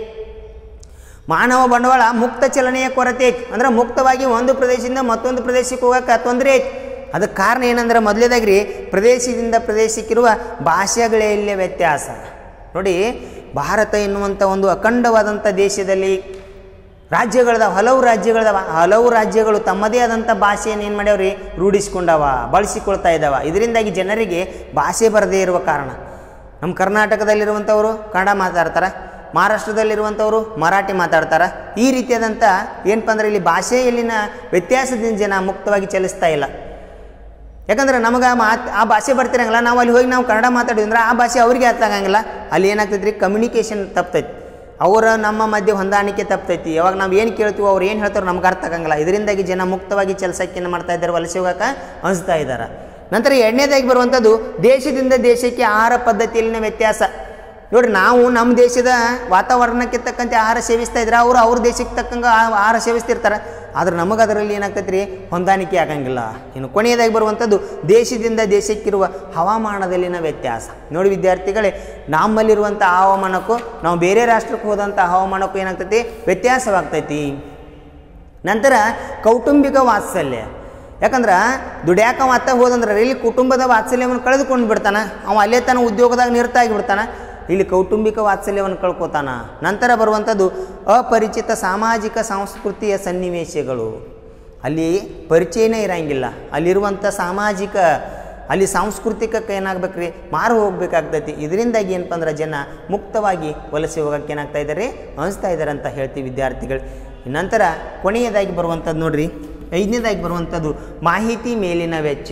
ಮಾನವ ಬಂಡವಾಳ ಮುಕ್ತ ಚಲನೆಯ ಕೊರತೆ ಐತಿ ಅಂದ್ರೆ ಮುಕ್ತವಾಗಿ ಒಂದು ಪ್ರದೇಶದಿಂದ ಮತ್ತೊಂದು ಪ್ರದೇಶಕ್ಕೆ ಹೋಗಕ್ಕೆ ತೊಂದರೆ ಐತಿ ಅದಕ್ಕೆ ಕಾರಣ ಏನಂದ್ರೆ ಮೊದಲೇದಾಗ್ರಿ ಪ್ರದೇಶದಿಂದ ಪ್ರದೇಶಕ್ಕಿರುವ ಭಾಷೆಗಳೇ ವ್ಯತ್ಯಾಸ ನೋಡಿ ಭಾರತ ಎನ್ನುವಂಥ ಒಂದು ಅಖಂಡವಾದಂಥ ದೇಶದಲ್ಲಿ ರಾಜ್ಯಗಳದ ಹಲವು ರಾಜ್ಯಗಳದವ ಹಲವು ರಾಜ್ಯಗಳು ತಮ್ಮದೇ ಆದಂಥ ಭಾಷೆಯನ್ನು ಏನು ಮಾಡ್ಯಾವ್ರಿ ರೂಢಿಸ್ಕೊಂಡವ ಬಳಸಿಕೊಳ್ತಾ ಇದ್ದಾವ ಇದರಿಂದಾಗಿ ಜನರಿಗೆ ಭಾಷೆ ಬರದೇ ಇರುವ ಕಾರಣ ನಮ್ಮ ಕರ್ನಾಟಕದಲ್ಲಿರುವಂಥವರು ಕನ್ನಡ ಮಾತಾಡ್ತಾರೆ ಮಹಾರಾಷ್ಟ್ರದಲ್ಲಿರುವಂಥವರು ಮರಾಠಿ ಮಾತಾಡ್ತಾರೆ ಈ ರೀತಿಯಾದಂಥ ಏನಪ್ಪ ಅಂದ್ರೆ ಇಲ್ಲಿ ಭಾಷೆಯಲ್ಲಿನ ವ್ಯತ್ಯಾಸದಿಂದ ಜನ ಮುಕ್ತವಾಗಿ ಚಲಿಸ್ತಾ ಇಲ್ಲ ಯಾಕಂದ್ರೆ ನಮಗೆ ಮಾತ್ ಆ ಭಾಷೆ ಬರ್ತಿರಂಗಿಲ್ಲ ನಾವು ಅಲ್ಲಿ ಹೋಗಿ ನಾವು ಕನ್ನಡ ಮಾತಾಡಿದ್ವಿ ಅಂದ್ರೆ ಆ ಭಾಷೆ ಅವ್ರಿಗೆ ಅರ್ಥ ಆಗಂಗಿಲ್ಲ ಅಲ್ಲಿ ಏನಾಗ್ತೈತಿ ರೀ ಕಮ್ಯುನಿಕೇಷನ್ ತಪ್ತೈತಿ ಅವರ ನಮ್ಮ ಮಧ್ಯೆ ಹೊಂದಾಣಿಕೆ ತಪ್ತೈತಿ ಯಾವಾಗ ನಾವು ಏನು ಕೇಳ್ತೀವೋ ಅವ್ರು ಏನು ಹೇಳ್ತಾರೋ ನಮ್ಗೆ ಅರ್ಥ ಆಗಂಗಿಲ್ಲ ಇದರಿಂದಾಗಿ ಜನ ಮುಕ್ತವಾಗಿ ಕೆಲಸಕ್ಕೆ ಏನು ಮಾಡ್ತಾ ಇದ್ದಾರೆ ವಲಸೆ ಹೋಗಕ್ಕೆ ಅನಿಸ್ತಾ ಇದ್ದಾರೆ ನಂತರ ಎರಡನೇದಾಗಿ ಬರುವಂಥದ್ದು ದೇಶದಿಂದ ದೇಶಕ್ಕೆ ಆಹಾರ ಪದ್ಧತಿಯಲ್ಲಿನ ವ್ಯತ್ಯಾಸ ನೋಡ್ರಿ ನಾವು ನಮ್ಮ ದೇಶದ ವಾತಾವರಣಕ್ಕೆ ತಕ್ಕಂತೆ ಆಹಾರ ಸೇವಿಸ್ತಾ ಇದ್ರೆ ಅವರು ಅವ್ರ ದೇಶಕ್ಕೆ ತಕ್ಕಂಗೆ ಆ- ಆಹಾರ ಸೇವಿಸ್ತಿರ್ತಾರೆ ಆದ್ರೆ ನಮಗೆ ಅದರಲ್ಲಿ ಏನಾಗ್ತೈತೆ ರೀ ಹೊಂದಾಣಿಕೆ ಆಗಂಗಿಲ್ಲ ಇನ್ನು ಕೊನೆಯದಾಗಿ ಬರುವಂಥದ್ದು ದೇಶದಿಂದ ದೇಶಕ್ಕಿರುವ ಹವಾಮಾನದಲ್ಲಿನ ವ್ಯತ್ಯಾಸ ನೋಡಿ ವಿದ್ಯಾರ್ಥಿಗಳೇ ನಮ್ಮಲ್ಲಿರುವಂಥ ಹವಾಮಾನಕ್ಕೂ ನಾವು ಬೇರೆ ರಾಷ್ಟ್ರಕ್ಕೆ ಹೋದಂಥ ಹವಾಮಾನಕ್ಕೂ ಏನಾಗ್ತೈತಿ ವ್ಯತ್ಯಾಸವಾಗ್ತೈತಿ ನಂತರ ಕೌಟುಂಬಿಕ ವಾತ್ಸಲ್ಯ ಯಾಕಂದ್ರೆ ದುಡ್ಯಾಕ ಮತ್ತ ಹೋದಂದ್ರೆ ಇಲ್ಲಿ ಕುಟುಂಬದ ವಾತ್ಸಲ್ಯವನ್ನು ಕಳೆದುಕೊಂಡು ಬಿಡ್ತಾನ ಅವ ಅಲ್ಲೇ ತನ್ನ ಉದ್ಯೋಗದಾಗ ನಿರತ ಆಗಿಬಿಡ್ತಾನ ಇಲ್ಲಿ ಕೌಟುಂಬಿಕ ವಾತ್ಸಲ್ಯವನ್ನು ಕಳ್ಕೊತಾನ ನಂತರ ಬರುವಂಥದ್ದು ಅಪರಿಚಿತ ಸಾಮಾಜಿಕ ಸಾಂಸ್ಕೃತಿಯ ಸನ್ನಿವೇಶಗಳು ಅಲ್ಲಿ ಪರಿಚಯನೇ ಇರಂಗಿಲ್ಲ ಅಲ್ಲಿರುವಂಥ ಸಾಮಾಜಿಕ ಅಲ್ಲಿ ಸಾಂಸ್ಕೃತಿಕಕ್ಕೆ ಏನಾಗ್ಬೇಕ್ರಿ ಮಾರು ಹೋಗ್ಬೇಕಾಗ್ತೈತಿ ಇದರಿಂದಾಗಿ ಏನಪ್ಪ ಅಂದ್ರೆ ಜನ ಮುಕ್ತವಾಗಿ ವಲಸೆ ಹೋಗಕ್ಕೆ ಏನಾಗ್ತಾ ಇದ್ದಾರೆ ಅನಿಸ್ತಾ ಇದ್ದಾರೆ ಅಂತ ಹೇಳ್ತೀವಿ ವಿದ್ಯಾರ್ಥಿಗಳು ನಂತರ ಕೊನೆಯದಾಗಿ ಬರುವಂಥದ್ದು ನೋಡ್ರಿ ಐದನೇದಾಗಿ ಬರುವಂಥದ್ದು ಮಾಹಿತಿ ಮೇಲಿನ ವೆಚ್ಚ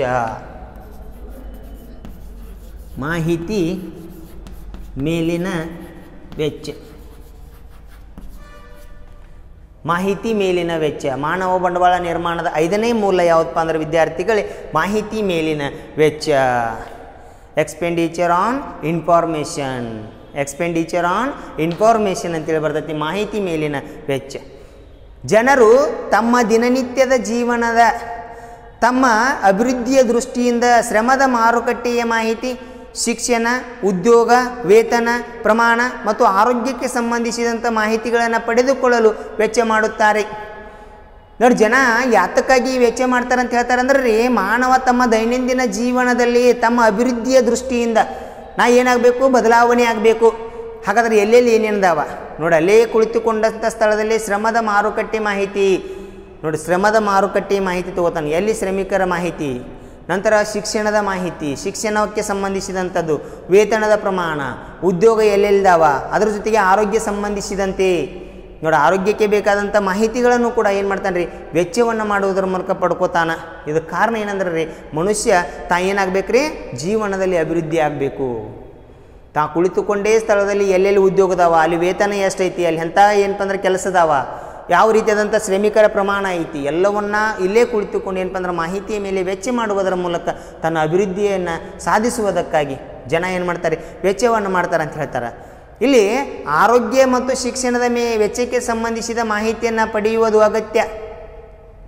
ಮಾಹಿತಿ ಮೇಲಿನ ವೆಚ್ಚ ಮಾಹಿತಿ ಮೇಲಿನ ವೆಚ್ಚ ಮಾನವ ಬಂಡವಾಳ ನಿರ್ಮಾಣದ ಐದನೇ ಮೂಲ ಯಾವುದಪ್ಪ ಅಂದ್ರೆ ವಿದ್ಯಾರ್ಥಿಗಳೇ ಮಾಹಿತಿ ಮೇಲಿನ ವೆಚ್ಚ expenditure on information expenditure on information ಅಂತೇಳಿ ಬರ್ತೈತಿ ಮಾಹಿತಿ ಮೇಲಿನ ವೆಚ್ಚ ಜನರು ತಮ್ಮ ದಿನನಿತ್ಯದ ಜೀವನದ ತಮ್ಮ ಅಭಿವೃದ್ಧಿಯ ದೃಷ್ಟಿಯಿಂದ ಶ್ರಮದ ಮಾರುಕಟ್ಟೆಯ ಮಾಹಿತಿ ಶಿಕ್ಷಣ ಉದ್ಯೋಗ ವೇತನ ಪ್ರಮಾಣ ಮತ್ತು ಆರೋಗ್ಯಕ್ಕೆ ಸಂಬಂಧಿಸಿದಂಥ ಮಾಹಿತಿಗಳನ್ನು ಪಡೆದುಕೊಳ್ಳಲು ವೆಚ್ಚ ಮಾಡುತ್ತಾರೆ ನೋಡಿ ಜನ ಯಾತಕ್ಕಾಗಿ ವೆಚ್ಚ ಮಾಡ್ತಾರೆ ಅಂತ ಹೇಳ್ತಾರೆ ಅಂದ್ರೆ ರೀ ಮಾನವ ತಮ್ಮ ದೈನಂದಿನ ಜೀವನದಲ್ಲಿ ತಮ್ಮ ಅಭಿವೃದ್ಧಿಯ ದೃಷ್ಟಿಯಿಂದ ನಾ ಏನಾಗಬೇಕು ಬದಲಾವಣೆ ಆಗಬೇಕು ಹಾಗಾದ್ರೆ ಎಲ್ಲೆಲ್ಲಿ ಏನೇನದಾವ ನೋಡಿ ಅಲ್ಲೇ ಕುಳಿತುಕೊಂಡಂಥ ಸ್ಥಳದಲ್ಲಿ ಶ್ರಮದ ಮಾರುಕಟ್ಟೆ ಮಾಹಿತಿ ನೋಡಿ ಶ್ರಮದ ಮಾರುಕಟ್ಟೆ ಮಾಹಿತಿ ತಗೋತಾನೆ ಎಲ್ಲಿ ಶ್ರಮಿಕರ ಮಾಹಿತಿ ನಂತರ ಶಿಕ್ಷಣದ ಮಾಹಿತಿ ಶಿಕ್ಷಣಕ್ಕೆ ಸಂಬಂಧಿಸಿದಂಥದ್ದು ವೇತನದ ಪ್ರಮಾಣ ಉದ್ಯೋಗ ಎಲ್ಲೆಲ್ಲಿದಾವ ಅದರ ಜೊತೆಗೆ ಆರೋಗ್ಯ ಸಂಬಂಧಿಸಿದಂತೆ ನೋಡಿ ಆರೋಗ್ಯಕ್ಕೆ ಬೇಕಾದಂಥ ಮಾಹಿತಿಗಳನ್ನು ಕೂಡ ಏನು ಮಾಡ್ತಾನೆ ರೀ ವೆಚ್ಚವನ್ನು ಮಾಡುವುದರ ಮೂಲಕ ಪಡ್ಕೋತಾನ ಇದಕ್ಕೆ ಕಾರಣ ಏನಂದ್ರೆ ರೀ ಮನುಷ್ಯ ತಾ ಏನಾಗಬೇಕು ರೀ ಜೀವನದಲ್ಲಿ ಅಭಿವೃದ್ಧಿ ಆಗಬೇಕು ತಾ ಕುಳಿತುಕೊಂಡೇ ಸ್ಥಳದಲ್ಲಿ ಎಲ್ಲೆಲ್ಲಿ ಉದ್ಯೋಗದಾವ ಅಲ್ಲಿ ವೇತನ ಎಷ್ಟೈತಿ ಅಲ್ಲಿ ಎಂಥ ಏನಪ್ಪ ಅಂದ್ರೆ ಕೆಲಸದಾವ ಯಾವ ರೀತಿಯಾದಂಥ ಶ್ರಮಿಕರ ಪ್ರಮಾಣ ಐತಿ ಎಲ್ಲವನ್ನ ಇಲ್ಲೇ ಕುಳಿತುಕೊಂಡು ಏನಪ್ಪ ಅಂದ್ರೆ ಮಾಹಿತಿಯ ಮೇಲೆ ವೆಚ್ಚ ಮಾಡುವುದರ ಮೂಲಕ ತನ್ನ ಅಭಿವೃದ್ಧಿಯನ್ನು ಸಾಧಿಸುವುದಕ್ಕಾಗಿ ಜನ ಏನು ಮಾಡ್ತಾರೆ ವೆಚ್ಚವನ್ನು ಮಾಡ್ತಾರೆ ಅಂತ ಹೇಳ್ತಾರೆ ಇಲ್ಲಿ ಆರೋಗ್ಯ ಮತ್ತು ಶಿಕ್ಷಣದ ಮೇ ವೆಚ್ಚಕ್ಕೆ ಸಂಬಂಧಿಸಿದ ಮಾಹಿತಿಯನ್ನು ಪಡೆಯುವುದು ಅಗತ್ಯ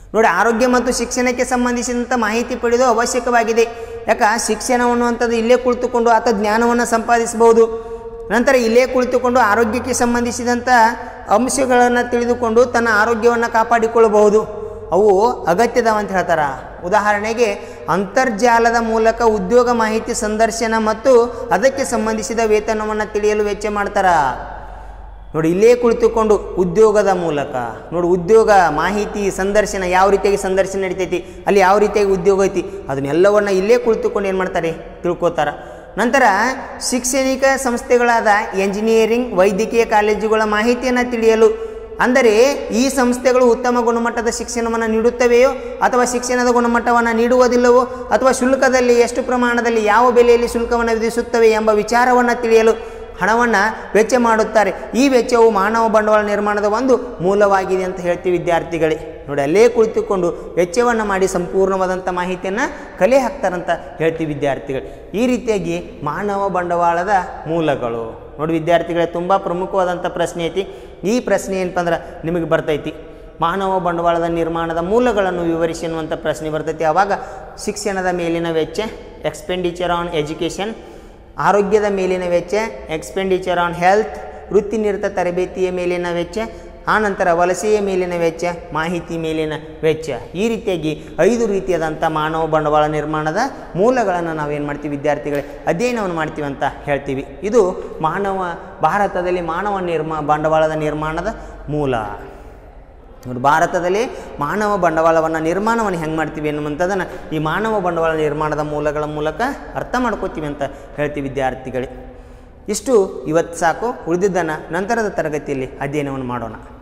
ನೋಡಿ ಆರೋಗ್ಯ ಮತ್ತು ಶಿಕ್ಷಣಕ್ಕೆ ಸಂಬಂಧಿಸಿದಂಥ ಮಾಹಿತಿ ಪಡೆಯೋದು ಅವಶ್ಯಕವಾಗಿದೆ ಯಾಕ ಶಿಕ್ಷಣ ಅನ್ನುವಂಥದ್ದು ಇಲ್ಲೇ ಕುಳಿತುಕೊಂಡು ಆತ ಜ್ಞಾನವನ್ನು ಸಂಪಾದಿಸಬಹುದು ನಂತರ ಇಲ್ಲೇ ಕುಳಿತುಕೊಂಡು ಆರೋಗ್ಯಕ್ಕೆ ಸಂಬಂಧಿಸಿದಂಥ ಅಂಶಗಳನ್ನು ತಿಳಿದುಕೊಂಡು ತನ್ನ ಆರೋಗ್ಯವನ್ನು ಕಾಪಾಡಿಕೊಳ್ಳಬಹುದು ಅವು ಅಗತ್ಯದವ ಅಂತ ಹೇಳ್ತಾರೆ ಉದಾಹರಣೆಗೆ ಅಂತರ್ಜಾಲದ ಮೂಲಕ ಉದ್ಯೋಗ ಮಾಹಿತಿ ಸಂದರ್ಶನ ಮತ್ತು ಅದಕ್ಕೆ ಸಂಬಂಧಿಸಿದ ವೇತನವನ್ನು ತಿಳಿಯಲು ವೆಚ್ಚ ಮಾಡ್ತಾರ ನೋಡಿ ಇಲ್ಲೇ ಕುಳಿತುಕೊಂಡು ಉದ್ಯೋಗದ ಮೂಲಕ ನೋಡಿ ಉದ್ಯೋಗ ಮಾಹಿತಿ ಸಂದರ್ಶನ ಯಾವ ರೀತಿಯಾಗಿ ಸಂದರ್ಶನ ನಡಿತೈತಿ ಅಲ್ಲಿ ಯಾವ ರೀತಿಯಾಗಿ ಉದ್ಯೋಗ ಐತಿ ಅದನ್ನೆಲ್ಲವನ್ನ ಇಲ್ಲೇ ಕುಳಿತುಕೊಂಡು ಏನು ಮಾಡ್ತಾರೆ ತಿಳ್ಕೊತಾರ ನಂತರ ಶೈಕ್ಷಣಿಕ ಸಂಸ್ಥೆಗಳಾದ ಎಂಜಿನಿಯರಿಂಗ್ ವೈದ್ಯಕೀಯ ಕಾಲೇಜುಗಳ ಮಾಹಿತಿಯನ್ನು ತಿಳಿಯಲು ಅಂದರೆ ಈ ಸಂಸ್ಥೆಗಳು ಉತ್ತಮ ಗುಣಮಟ್ಟದ ಶಿಕ್ಷಣವನ್ನು ನೀಡುತ್ತವೆಯೋ ಅಥವಾ ಶಿಕ್ಷಣದ ಗುಣಮಟ್ಟವನ್ನು ನೀಡುವುದಿಲ್ಲವೋ ಅಥವಾ ಶುಲ್ಕದಲ್ಲಿ ಎಷ್ಟು ಪ್ರಮಾಣದಲ್ಲಿ ಯಾವ ಬೆಲೆಯಲ್ಲಿ ಶುಲ್ಕವನ್ನು ವಿಧಿಸುತ್ತವೆ ಎಂಬ ವಿಚಾರವನ್ನು ತಿಳಿಯಲು ಹಣವನ್ನು ವೆಚ್ಚ ಮಾಡುತ್ತಾರೆ ಈ ವೆಚ್ಚವು ಮಾನವ ಬಂಡವಾಳ ನಿರ್ಮಾಣದ ಒಂದು ಮೂಲವಾಗಿದೆ ಅಂತ ಹೇಳ್ತೀವಿ ವಿದ್ಯಾರ್ಥಿಗಳೇ ನೋಡಿ ಅಲ್ಲೇ ಕುಳಿತುಕೊಂಡು ವೆಚ್ಚವನ್ನು ಮಾಡಿ ಸಂಪೂರ್ಣವಾದಂಥ ಮಾಹಿತಿಯನ್ನು ಕಲೆ ಹಾಕ್ತಾರಂತ ಹೇಳ್ತೀವಿ ವಿದ್ಯಾರ್ಥಿಗಳು ಈ ರೀತಿಯಾಗಿ ಮಾನವ ಬಂಡವಾಳದ ಮೂಲಗಳು ನೋಡಿ ವಿದ್ಯಾರ್ಥಿಗಳೇ ತುಂಬ ಪ್ರಮುಖವಾದಂಥ ಪ್ರಶ್ನೆ ಐತಿ ಈ ಪ್ರಶ್ನೆ ಏನಪ್ಪ ಅಂದ್ರೆ ನಿಮಗೆ ಬರ್ತೈತಿ ಮಾನವ ಬಂಡವಾಳದ ನಿರ್ಮಾಣದ ಮೂಲಗಳನ್ನು ವಿವರಿಸಿ ಅನ್ನುವಂಥ ಪ್ರಶ್ನೆ ಬರ್ತೈತಿ ಆವಾಗ ಶಿಕ್ಷಣದ ಮೇಲಿನ ವೆಚ್ಚ ಎಕ್ಸ್ಪೆಂಡಿಚರ್ ಆನ್ ಎಜುಕೇಷನ್ ಆರೋಗ್ಯದ ಮೇಲಿನ ವೆಚ್ಚ ಎಕ್ಸ್ಪೆಂಡಿಚರ್ ಆನ್ ಹೆಲ್ತ್ ವೃತ್ತಿ ನಿರತ ತರಬೇತಿಯ ಮೇಲಿನ ವೆಚ್ಚ ಆನಂತರ ವಲಸೆಯ ಮೇಲಿನ ವೆಚ್ಚ ಮಾಹಿತಿ ಮೇಲಿನ ವೆಚ್ಚ ಈ ರೀತಿಯಾಗಿ ಐದು ರೀತಿಯಾದಂಥ ಮಾನವ ಬಂಡವಾಳ ನಿರ್ಮಾಣದ ಮೂಲಗಳನ್ನು ನಾವೇನು ಮಾಡ್ತೀವಿ ವಿದ್ಯಾರ್ಥಿಗಳೇ ಅಧ್ಯಯನವನ್ನು ಮಾಡ್ತೀವಿ ಅಂತ ಹೇಳ್ತೀವಿ ಇದು ಮಾನವ ಭಾರತದಲ್ಲಿ ಮಾನವ ನಿರ್ಮಾ ಬಂಡವಾಳದ ನಿರ್ಮಾಣದ ಮೂಲ ನೋಡಿ ಭಾರತದಲ್ಲಿ ಮಾನವ ಬಂಡವಾಳವನ್ನು ನಿರ್ಮಾಣವನ್ನು ಹೆಂಗೆ ಮಾಡ್ತೀವಿ ಎನ್ನುವಂಥದ್ದನ್ನು ಈ ಮಾನವ ಬಂಡವಾಳ ನಿರ್ಮಾಣದ ಮೂಲಗಳ ಮೂಲಕ ಅರ್ಥ ಮಾಡ್ಕೋತೀವಿ ಅಂತ ಹೇಳ್ತೀವಿ ವಿದ್ಯಾರ್ಥಿಗಳೇ ಇಷ್ಟು ಇವತ್ತು ಸಾಕು ಉಳಿದಿದ್ದನ್ನು ನಂತರದ ತರಗತಿಯಲ್ಲಿ ಅಧ್ಯಯನವನ್ನು ಮಾಡೋಣ